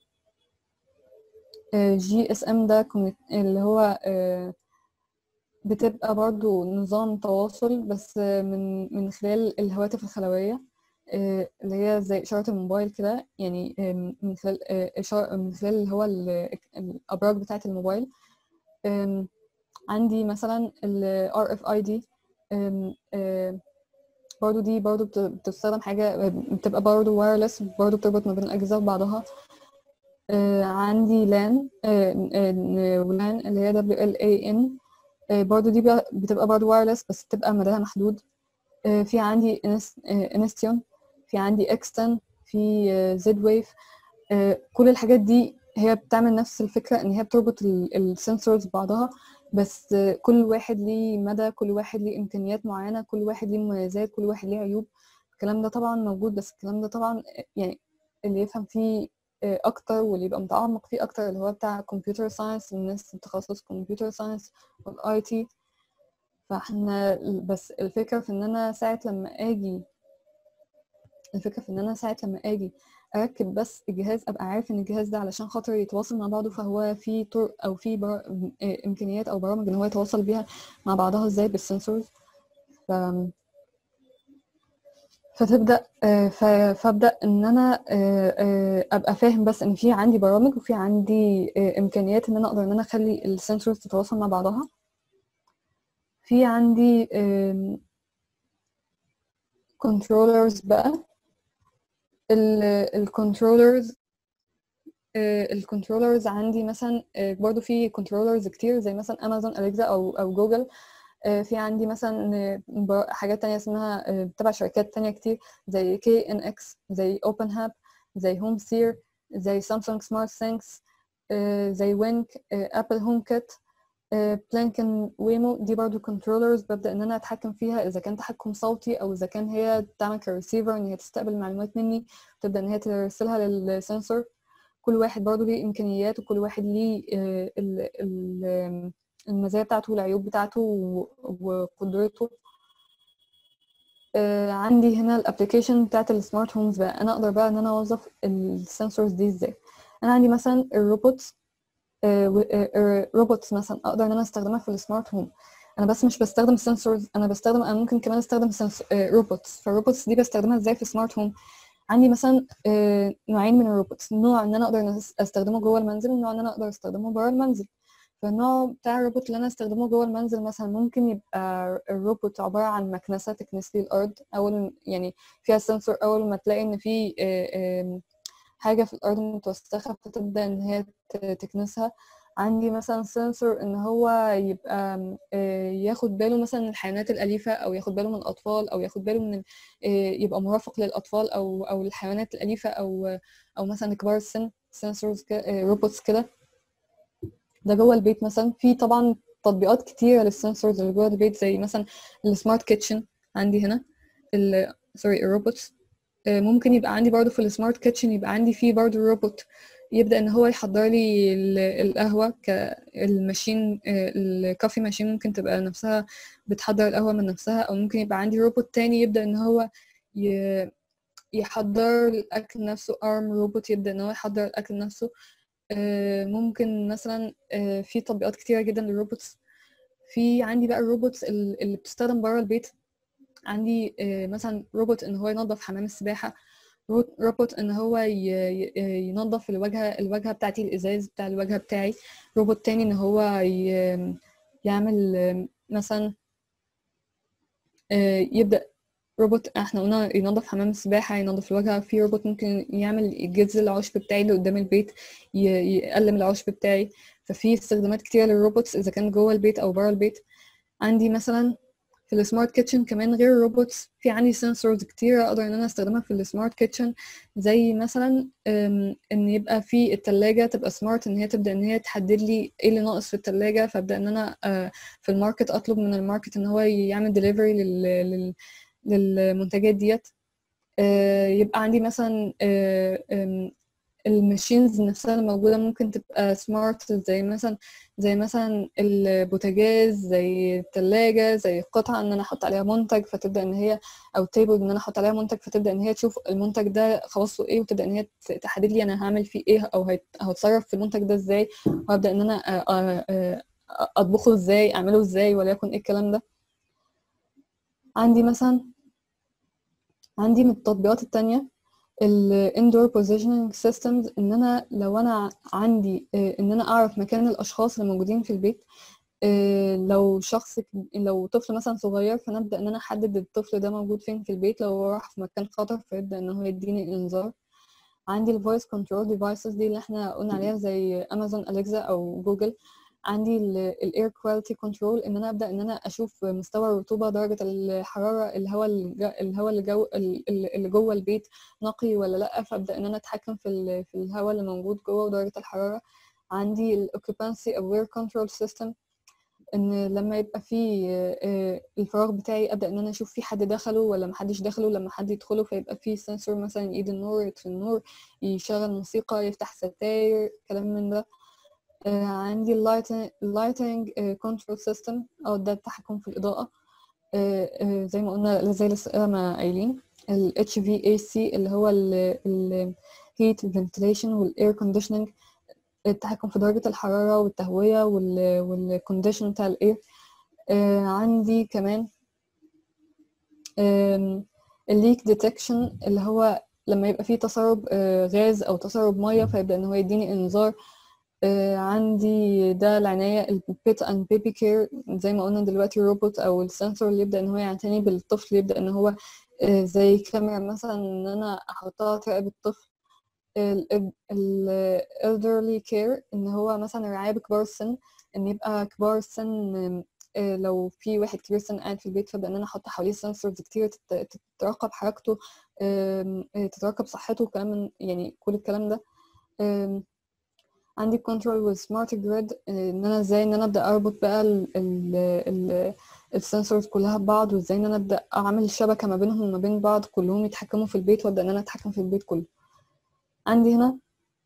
جي اس ام ده commu- اللي هو آه، بتبقى برضو نظام تواصل بس آه، من من خلال الهواتف الخلوية آه، اللي هي زي إشارة الموبايل كده يعني آم، من خلال آه، إشارة من خلال اللي هو ال- الأبراج بتاعة الموبايل آم، عندي مثلا ال RFID آم، آه، برضو دي برضو بت- بتستخدم حاجة بتبقى برضو وايرلس برضو بتربط ما بين الأجهزة وبعضها آه، عندي لان ولان اللي هي WLAN آه، برضو دي بقى- بتبقى برضو وايرلس بس بتبقى مداها محدود آه، في عندي انستيون في عندي اكستن في زد ويف كل الحاجات دي هي بتعمل نفس الفكرة ان هي بتربط السنسورز ببعضها بس آه، كل واحد ليه مدى كل واحد ليه امكانيات معينة كل واحد ليه مميزات كل واحد ليه عيوب الكلام ده طبعا موجود بس الكلام ده طبعا آه، يعني اللي يفهم فيه آه، اكتر واللي يبقى متعمق فيه اكتر اللي هو بتاع كمبيوتر ساينس الناس بتخصص كمبيوتر ساينس والاي تي فاحنا بس الفكرة في ان انا ساعة لما اجي الفكرة في ان انا ساعة لما اجي اركب بس الجهاز ابقى عارف ان الجهاز ده علشان خاطر يتواصل مع بعضه فهو في طرق او في بر... آه، امكانيات او برامج ان هو يتواصل بيها مع بعضها ازاي بالسنسورز ف... فتبدأ آه، ف- فابدأ ان انا آه، آه، ابقى فاهم بس ان في عندي برامج وفي عندي آه، امكانيات ان انا اقدر ان انا اخلي السنسورز تتواصل مع بعضها في عندي كنترولرز بقى الكنترولرز الكنترولرز عندي مثلا آه، برضو في كنترولرز كتير زي مثلا امازون اليكسا او او جوجل آه، في عندي مثلا آه، ب- حاجات تانية اسمها آه، تبع شركات تانية كتير زي كي ان اكس زي اوبن هاب زي هوم سير زي سامسونج سمارت ثينكس زي وينك ابل هوم كيت بلانكن ويمو دي برضو كنترولرز ببدأ ان انا اتحكم فيها اذا كان تحكم صوتي او اذا كان هي تعمل كريسيفر ان هي تستقبل معلومات مني تبدأ ان هي ترسلها للسنسور كل واحد برضو ليه امكانيات وكل واحد ليه آه، ال- ال- المزايا بتاعته والعيوب بتاعته و- وقدرته آه، عندي هنا الابلكيشن بتاعت السمارت هومز بقى انا اقدر بقى ان انا اوظف السنسورز دي ازاي انا عندي مثلا الروبوتس روبوتس مثلا اقدر ان انا استخدمها في السمارت هوم انا بس مش بستخدم سنسورز انا بستخدم انا ممكن كمان استخدم روبوتس فالروبوتس دي بستخدمها ازاي في سمارت هوم عندي مثلا آه، نوعين من الروبوتس نوع ان انا اقدر إن أس- استخدمه جوه المنزل ونوع ان انا اقدر استخدمه بره المنزل فالنوع بتاع الروبوت اللي انا استخدمه جوه المنزل مثلا ممكن يبقى الروبوت عباره عن مكنسه تكنس لي الارض اول يعني فيها سنسور اول ما تلاقي ان في آه، آم، حاجه في الارض متوسخه فتبدا ان هي ت- تكنسها عندي مثلا سنسور ان هو يبقى آم، آه، ياخد باله مثلا من الحيوانات الاليفه او ياخد باله من الاطفال او ياخد باله من ال- آه، يبقى مرافق للاطفال او او الحيوانات الاليفه او او مثلا كبار السن سنسورز روبوتس كده ده جوه البيت مثلا في طبعا تطبيقات كتيره للسنسورز اللي جوه البيت زي مثلا السمارت كيتشن عندي هنا ال سوري الروبوتس آه، ممكن يبقى عندي برضو في السمارت كيتشن يبقى عندي فيه برضو روبوت يبدأ ان هو يحضر لي ال- القهوة كالماشين الكافي ماشين ممكن تبقى نفسها بتحضر القهوة من نفسها او ممكن يبقى عندي روبوت تاني يبدأ ان هو ي- يحضر الاكل نفسه ارم روبوت يبدأ ان هو يحضر الاكل نفسه آه، ممكن مثلا آه، في تطبيقات كتيرة جدا للروبوتس في عندي بقى الروبوتس ال- اللي بتستخدم بره البيت عندي آه، مثلا روبوت ان هو ينظف حمام السباحة رو- روبوت ان هو ي- ي- ينظف الواجهة الواجهة بتاعتي الازاز بتاع الواجهة بتاعي روبوت تاني ان هو ي- يعمل آه، مثلا آه، يبدأ روبوت احنا قلنا ينظف حمام السباحة ينظف الواجهة في روبوت ممكن يعمل جذر العشب بتاعي اللي قدام البيت ي- يقلم العشب بتاعي ففي استخدامات كتيرة للروبوتس إذا كان جوه البيت أو بره البيت عندي مثلا في السمارت كيتشن كمان غير الروبوتس في عندي سنسورز كتيرة أقدر إن أنا أستخدمها في السمارت كيتشن زي مثلا أم، إن يبقى في التلاجة تبقى سمارت إن هي تبدأ إن هي تحدد لي إيه اللي ناقص في التلاجة فأبدأ إن أنا آه، في الماركت أطلب من الماركت إن هو يعمل ديليفري لل لل للمنتجات ديت آه، يبقى عندي مثلا آه، آم، الماشينز نفسها الموجودة ممكن تبقى سمارت زي مثلا زي مثلا البوتاجاز زي التلاجة زي قطعة ان انا احط عليها منتج فتبدأ ان هي او تيبل ان انا احط عليها منتج فتبدأ ان هي تشوف المنتج ده خواصه ايه وتبدأ ان هي ت- تحدد لي انا هعمل فيه ايه او هيت- هتصرف في المنتج ده ازاي وهبدأ ان انا آه، آه، آه، اطبخه ازاي اعمله ازاي وليكن ايه الكلام ده عندي مثلا عندي من التطبيقات التانية ال indoor positioning systems ان انا لو انا عندي آه، ان انا اعرف مكان الاشخاص اللي موجودين في البيت آه، لو شخص ك- لو طفل مثلا صغير فنبدأ ان انا احدد الطفل ده موجود فين في البيت لو هو راح في مكان خطر فيبدأ ان هو يديني انذار عندي ال voice control devices دي اللي احنا قلنا عليها زي امازون اليكسا او جوجل عندي ال air quality control ان انا ابدا ان انا اشوف مستوى الرطوبه درجه الحراره الهواء الج- الهواء اللي جو ال- ال- اللي جوه البيت نقي ولا لا فابدا ان انا اتحكم في ال- في الهواء اللي موجود جوه ودرجه الحراره عندي ال occupancy aware control system ان لما يبقى في آه، الفراغ بتاعي ابدا ان انا اشوف في حد دخله ولا محدش دخله لما حد يدخله فيبقى في سنسور مثلا يقيد النور يطفي النور يشغل موسيقى يفتح ستاير كلام من ده آه، عندي اللايتنج كنترول سيستم او ده التحكم في الاضاءه آه، آه، زي ما قلنا زي لسه ما قايلين ال HVAC اللي هو ال heat ventilation وال air conditioning التحكم في درجة الحرارة والتهوية وال والكونديشن بتاع الاير عندي كمان الليك ديتكشن اللي هو لما يبقى فيه تسرب آه، غاز او تسرب ميه فيبدأ ان هو يديني انذار آه، عندي ده العناية البيت اند بيبي كير زي ما قلنا دلوقتي الروبوت او السنسور اللي يبدأ ان هو يعتني بالطفل يبدأ ان هو آه، زي كاميرا مثلا ان انا احطها تراقب الطفل ال ال elderly care ان هو مثلا الرعايه بكبار السن ان يبقى كبار السن آم، آه، لو في واحد كبير السن قاعد في البيت فابدا ان انا احط حواليه سنسورز كتير تت- تتراقب حركته آم، آه، تتراقب صحته وكلام من يعني كل الكلام ده آم، عندي كنترول with smart grid آه، ان انا ازاي ان انا ابدا اربط بقى ال ال ال السنسورز كلها ببعض وازاي ان انا ابدا اعمل شبكه ما بينهم وما بين بعض كلهم يتحكموا في البيت وابدا ان انا اتحكم في البيت كله عندي هنا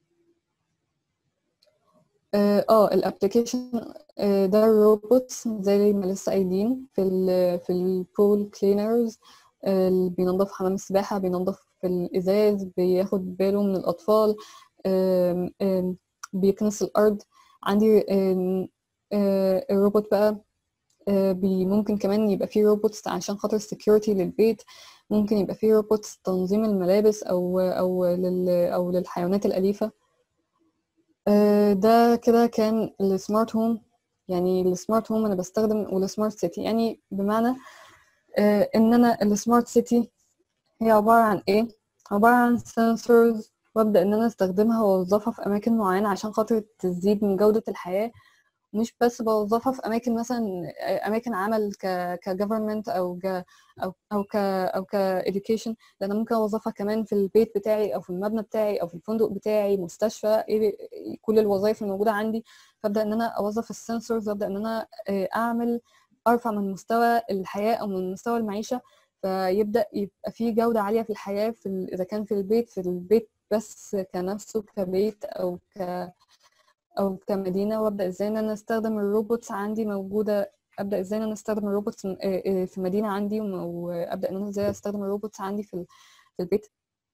اه آه، الابلكيشن آه، ده الروبوتس زي ما لسه قايلين في ال في البول كلينرز اللي بينظف حمام السباحة بينظف في الإزاز بياخد باله من الأطفال آم، آم، بيكنس الأرض عندي آم، آه، الروبوت بقى آه، بي ممكن كمان يبقى فيه روبوتس عشان خاطر security للبيت ممكن يبقى فيه روبوتس تنظيم الملابس أو أو لل أو للحيوانات الأليفة آه، ده كده كان السمارت هوم يعني السمارت هوم انا بستخدم والسمارت سيتي يعني بمعنى آه، ان انا السمارت سيتي هي عبارة عن ايه عبارة عن سنسورز وابدا ان انا استخدمها واوظفها في اماكن معينة عشان خاطر تزيد من جودة الحياة مش بس بوظفها في اماكن مثلا اماكن عمل ك ك government او ك او او ك او ك education ده انا ممكن اوظفها كمان في البيت بتاعي او في المبنى بتاعي او في الفندق بتاعي مستشفى إيه كل الوظائف الموجوده عندي فابدا ان انا اوظف السنسورز وابدا ان انا آه، اعمل ارفع من مستوى الحياه او من مستوى المعيشه فيبدا يبقى في جوده عاليه في الحياه في ال- اذا كان في البيت في البيت بس كنفسه كبيت او ك او كمدينه وابدا ازاي ان انا استخدم الروبوتس عندي موجوده ابدا ازاي ان انا استخدم الروبوتس م- آه، آه، في مدينه عندي وم- وابدا ان انا ازاي استخدم الروبوتس عندي في ال- في البيت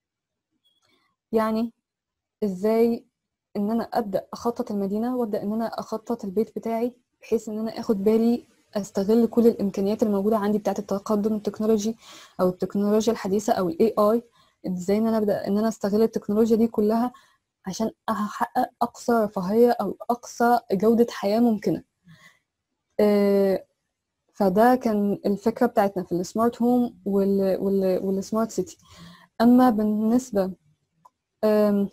يعني ازاي ان انا ابدا اخطط المدينه وابدا ان انا اخطط البيت بتاعي بحيث ان انا اخد بالي استغل كل الامكانيات الموجوده عندي بتاعه التقدم التكنولوجي او التكنولوجيا الحديثه او الاي اي ازاي ان انا ابدا ان انا استغل التكنولوجيا دي كلها عشان احقق اقصى رفاهيه او اقصى جوده حياه ممكنه آه، فده كان الفكره بتاعتنا في السمارت هوم وال وال والسمارت سيتي اما بالنسبه آم،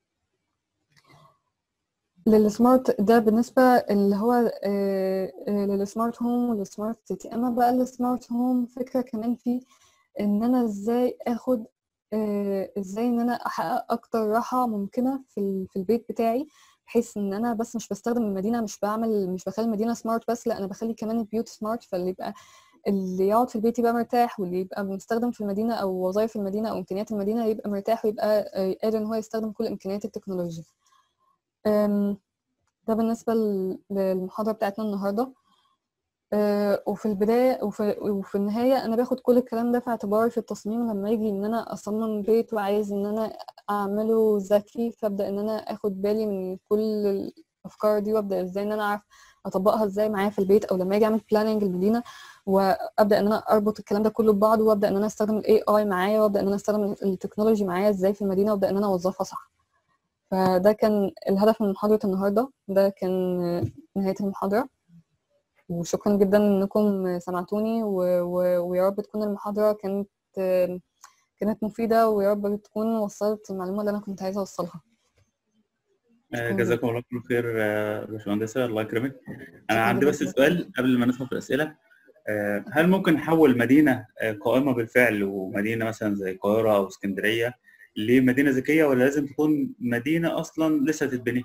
للسمارت ده بالنسبة اللي هو آه، آه، للسمارت هوم والسمارت سيتي أما بقى السمارت هوم فكرة كمان فيه إن أنا إزاي آخد آه، إزاي إن أنا أحقق أكتر راحة ممكنة في ال- في البيت بتاعي بحيث إن أنا بس مش بستخدم المدينة مش بعمل مش بخلي المدينة سمارت بس لا أنا بخلي كمان البيوت سمارت فاللي يبقى اللي يقعد في البيت يبقى مرتاح واللي يبقى مستخدم في المدينة أو وظائف المدينة أو إمكانيات المدينة يبقى مرتاح ويبقى آه، قادر إن هو يستخدم كل إمكانيات التكنولوجيا. أم، ده بالنسبة لل- للمحاضرة بتاعتنا النهاردة أه، وفي البداية وفي, وفي النهاية أنا باخد كل الكلام ده في اعتباري في التصميم لما يجي إن أنا أصمم بيت وعايز إن أنا أعمله ذكي فأبدأ إن أنا أخد بالي من كل الأفكار دي وأبدأ إزاي إن أنا أعرف أطبقها إزاي معايا في البيت أو لما أجي أعمل بلاننج المدينة وأبدأ إن أنا أربط الكلام ده كله ببعض وأبدأ إن أنا أستخدم ال AI معايا وأبدأ إن أنا أستخدم التكنولوجي معايا إزاي في المدينة وأبدأ إن أنا أوظفها صح. فده كان الهدف من محاضرة النهاردة ده كان نهاية المحاضرة وشكرا جدا انكم سمعتوني و... و... ويا رب تكون المحاضرة كانت كانت مفيدة ويا رب تكون وصلت المعلومة اللي انا كنت عايزة اوصلها
آه،
شكراً
جزاكم الله كل خير آه، باشمهندسة الله يكرمك أنا
شكراً
عندي
جداً
بس
لك.
سؤال قبل ما ندخل في الأسئلة آه، هل ممكن نحول مدينة آه، قائمة بالفعل ومدينة مثلا زي القاهرة أو اسكندرية لمدينة ذكية ولا لازم تكون مدينة أصلا لسه تتبني؟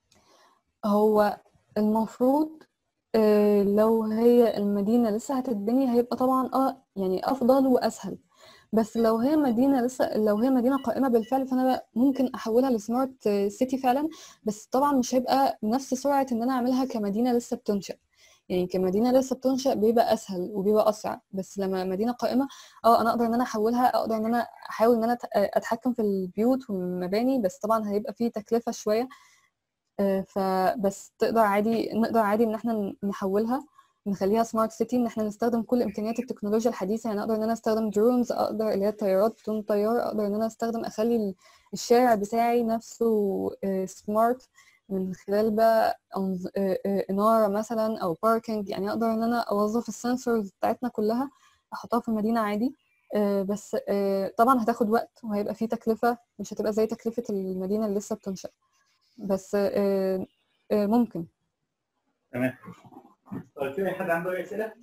هو المفروض آه، لو هي المدينة لسه هتتبني هيبقى طبعا اه يعني افضل واسهل بس لو هي مدينة لسه لو هي مدينة قائمة بالفعل فانا بقى ممكن احولها لسمارت سيتي فعلا بس طبعا مش هيبقى نفس سرعة ان انا اعملها كمدينة لسه بتنشأ يعني كمدينة لسه بتنشأ بيبقى اسهل وبيبقى اسرع بس لما مدينة قائمة اه انا اقدر ان انا احولها اقدر ان انا احاول ان انا أت- اتحكم في البيوت والمباني بس طبعا هيبقى فيه تكلفة شوية آه، فبس تقدر عادي نقدر عادي ان احنا نحولها نخليها سمارت سيتي ان احنا نستخدم كل امكانيات التكنولوجيا الحديثه يعني اقدر ان انا استخدم درونز اقدر اللي هي الطيارات بدون طيار اقدر ان انا استخدم اخلي ال- الشارع بتاعي نفسه سمارت من خلال بقى أنظ- آه، آه، اناره مثلا او باركينج يعني اقدر ان انا اوظف السنسورز بتاعتنا كلها احطها في المدينه عادي آه، بس آه، طبعا هتاخد وقت وهيبقى فيه تكلفة مش هتبقى زي تكلفة المدينة اللي لسه بتنشأ بس آه، آه، ممكن
تمام طيب في اي حد عنده اي اسئله؟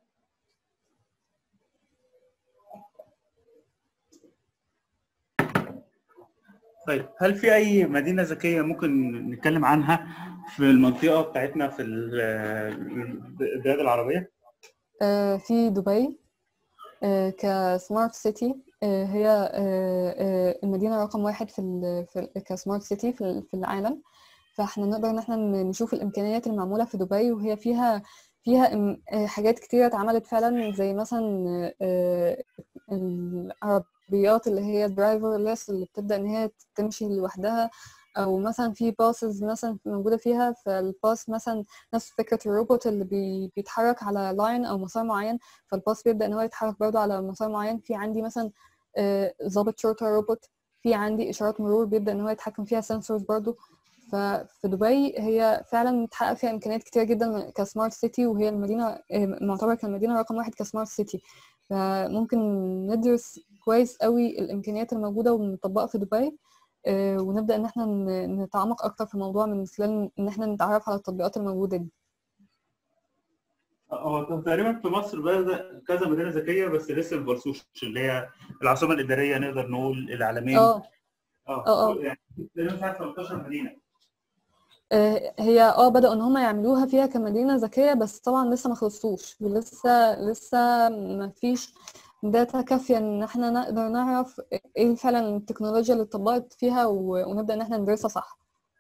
طيب هل في اي مدينه ذكيه ممكن نتكلم عنها في المنطقه بتاعتنا في ال- البلاد العربيه؟
آه، في دبي آه، كسمارت سيتي آه، هي آه، آه، المدينة رقم واحد في ال في ال- كسمارت سيتي في ال- في العالم فاحنا نقدر ان احنا ن- نشوف الامكانيات المعمولة في دبي وهي فيها فيها إم- آه، حاجات كتيرة اتعملت فعلا زي مثلا آه، العربيات اللي هي درايفرلس اللي بتبدأ ان هي تمشي لوحدها او مثلا في باسز مثلا موجودة فيها فالباس مثلا نفس فكرة الروبوت اللي بي بيتحرك على لاين او مسار معين فالباص بيبدأ ان هو يتحرك برضه على مسار معين في عندي مثلا آه، ضابط شرطة روبوت في عندي إشارات مرور بيبدأ ان هو يتحكم فيها سنسورز برضه ففي دبي هي فعلا متحقق فيها إمكانيات كتير جدا كسمارت سيتي وهي المدينة آه، معتبرة كالمدينة رقم واحد كسمارت سيتي فممكن ندرس كويس قوي الإمكانيات الموجودة والمطبقة في دبي آه، ونبدأ إن احنا ن- نتعمق أكتر في الموضوع من خلال إن احنا نتعرف على التطبيقات الموجودة دي
هو تقريبا في مصر بقى كذا مدينه ذكيه بس لسه ما برسوش اللي هي العاصمه الاداريه نقدر نقول العالمين
اه
اه
اه.
يعني تقريبا مش عارف 13 مدينه
آه، هي اه بدأوا ان هم يعملوها فيها كمدينة ذكية بس طبعا لسه ما خلصوش ولسه لسه ما فيش داتا كافية ان احنا نقدر نعرف ايه فعلا التكنولوجيا اللي اتطبقت فيها و- ونبدأ ان احنا ندرسها صح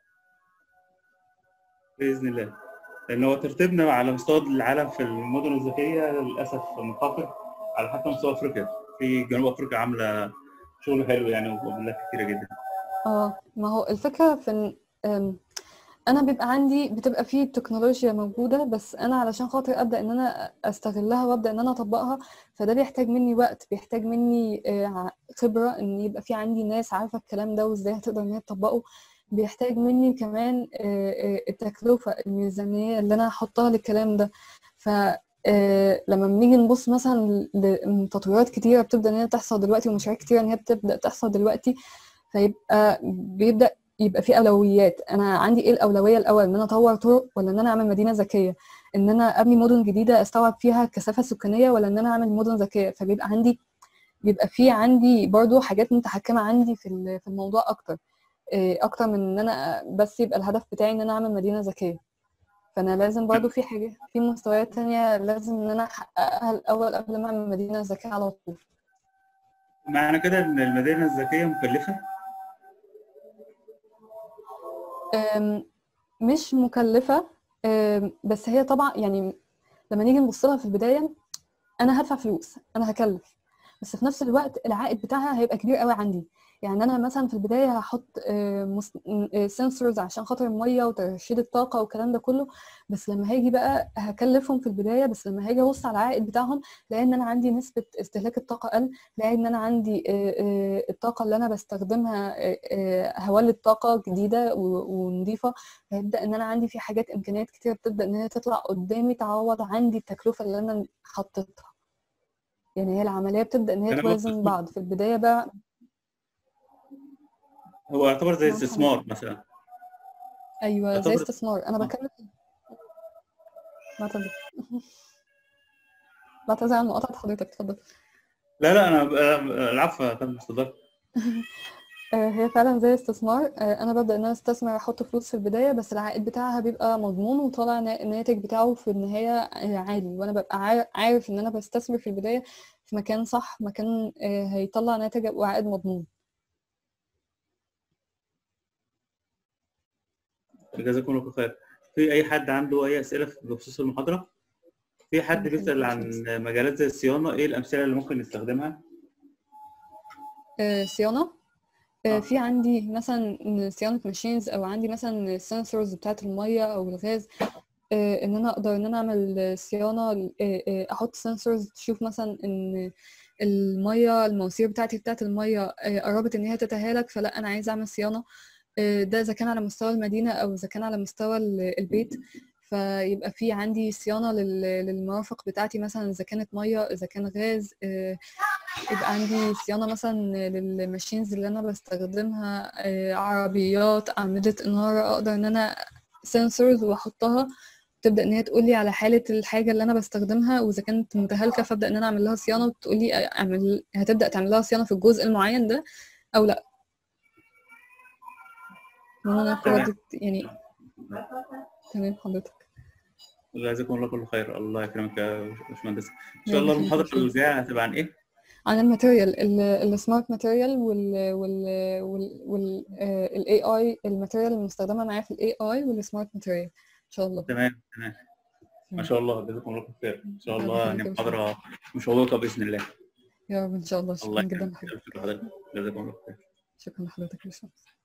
باذن الله لان هو ترتيبنا على مستوى العالم في المدن الذكيه للاسف منخفض على حتى مستوى افريقيا في جنوب افريقيا عامله شغل حلو يعني ومبلغ كتيره جدا
اه ما هو الفكرة في ان أم، انا بيبقى عندي بتبقى فيه تكنولوجيا موجودة بس انا علشان خاطر ابدأ ان انا استغلها وابدأ ان انا اطبقها فده بيحتاج مني وقت بيحتاج مني آه، ع- خبرة ان يبقى في عندي ناس عارفة الكلام ده وازاي هتقدر ان هي تطبقه بيحتاج مني كمان آه، آه، التكلفة الميزانية اللي انا هحطها للكلام ده ف آه، لما بنيجي نبص مثلا لتطويرات كتيرة بتبدأ ان هي تحصل دلوقتي ومشاريع كتيرة ان هي بتبدأ تحصل دلوقتي فيبقى بيبدأ يبقى في اولويات انا عندي ايه الاولويه الاول ان انا اطور طرق ولا ان انا اعمل مدينه ذكيه ان انا ابني مدن جديده استوعب فيها كثافه سكانيه ولا ان انا اعمل مدن ذكيه فبيبقى عندي بيبقى في عندي برضو حاجات متحكمه عندي في ال- في الموضوع اكتر إيه، اكتر من ان انا بس يبقى الهدف بتاعي ان انا اعمل مدينه ذكيه فانا لازم برضو في حاجه في مستويات تانية لازم ان انا احققها الاول قبل ما اعمل مدينه ذكيه على طول
معنى كده ان المدينه الذكيه مكلفه
أم، مش مكلفة أم، بس هي طبعا يعني لما نيجي نبص لها في البداية أنا هدفع فلوس أنا هكلف بس في نفس الوقت العائد بتاعها هيبقى كبير قوي عندي يعني أنا مثلا في البداية هحط سنسورز عشان خاطر المية وترشيد الطاقة والكلام ده كله بس لما هاجي بقى هكلفهم في البداية بس لما هاجي أبص على العائد بتاعهم لأن أنا عندي نسبة استهلاك الطاقة قل لأن أنا عندي آه، آه، الطاقة اللي أنا بستخدمها آه، آه، هولد طاقة جديدة و- ونظيفة فيبدأ إن أنا عندي في حاجات إمكانيات كتير بتبدأ إن هي تطلع قدامي تعوض عندي التكلفة اللي أنا حطيتها يعني هي العملية بتبدأ إن هي
كلام
توازن
مظبوط.
بعض في البداية بقى
هو يعتبر زي
نعم
استثمار مثلا
أيوه زي
يعتبر
استثمار أنا
آه.
بتكلم بعتذر بعتذر عن مقاطعة حضرتك اتفضل
لا لا انا آه، العفو يا فندم اتفضل
آه، هي فعلا زي استثمار آه، انا ببدا ان انا استثمر احط فلوس في البدايه بس العائد بتاعها بيبقى مضمون وطالع نا- الناتج بتاعه في النهايه آه، عالي وانا ببقى عار- عارف ان انا بستثمر في البدايه في مكان صح مكان آه، هيطلع ناتج وعائد مضمون
جزاكم الله خير في اي حد عنده اي اسئله بخصوص المحاضره في حد
الله يخليك
بيسال
يا
عن
باشمهندس.
مجالات زي الصيانه ايه الامثله اللي ممكن نستخدمها
آه، صيانه آه،
آه.
في عندي مثلا صيانه ماشينز او عندي مثلا السنسورز بتاعه الميه او الغاز آه، ان انا اقدر ان انا اعمل صيانه آه، آه، احط سنسورز تشوف مثلا ان الميه المواسير بتاعتي بتاعت الميه آه، قربت ان هي تتهالك فلا انا عايزه اعمل صيانه آه، ده اذا كان على مستوى المدينه او اذا كان على مستوى ال- البيت فيبقى في عندي صيانه لل- للمرافق بتاعتي مثلا اذا كانت ميه اذا كان غاز آه، يبقى عندي صيانة مثلا للماشينز اللي أنا بستخدمها آه، عربيات أعمدة إنارة أقدر إن أنا سنسورز وأحطها تبدأ إن هي تقول لي على حالة الحاجة اللي أنا بستخدمها وإذا كانت متهالكة فأبدأ إن أنا أعمل لها صيانة وتقول لي أعمل هتبدأ تعمل لها صيانة في الجزء المعين ده أو لأ أنا
تمام.
فردت يعني تمام حضرتك
جزاكم الله كل خير الله يكرمك يا باشمهندس ان
الله
شاء الله
يخليك.
المحاضره اللي جايه هتبقى عن ايه؟
عن الماتيريال السمارت ماتيريال وال وال وال وال الاي اي الماتيريال المستخدمه معايا في الاي اي والسمارت ماتيريال ان شاء الله
تمام تمام ما شاء الله جزاكم الله كل خير ان شاء
الله
الله
يخليك
يعني
يا
محاضره مشوقه باذن الله
يا رب ان شاء الله
الله
شكرا جدا
يكرمك
لحضرتك
شكرا لحضرتك جزاكم الله خير
شكرا لحضرتك يا باشمهندس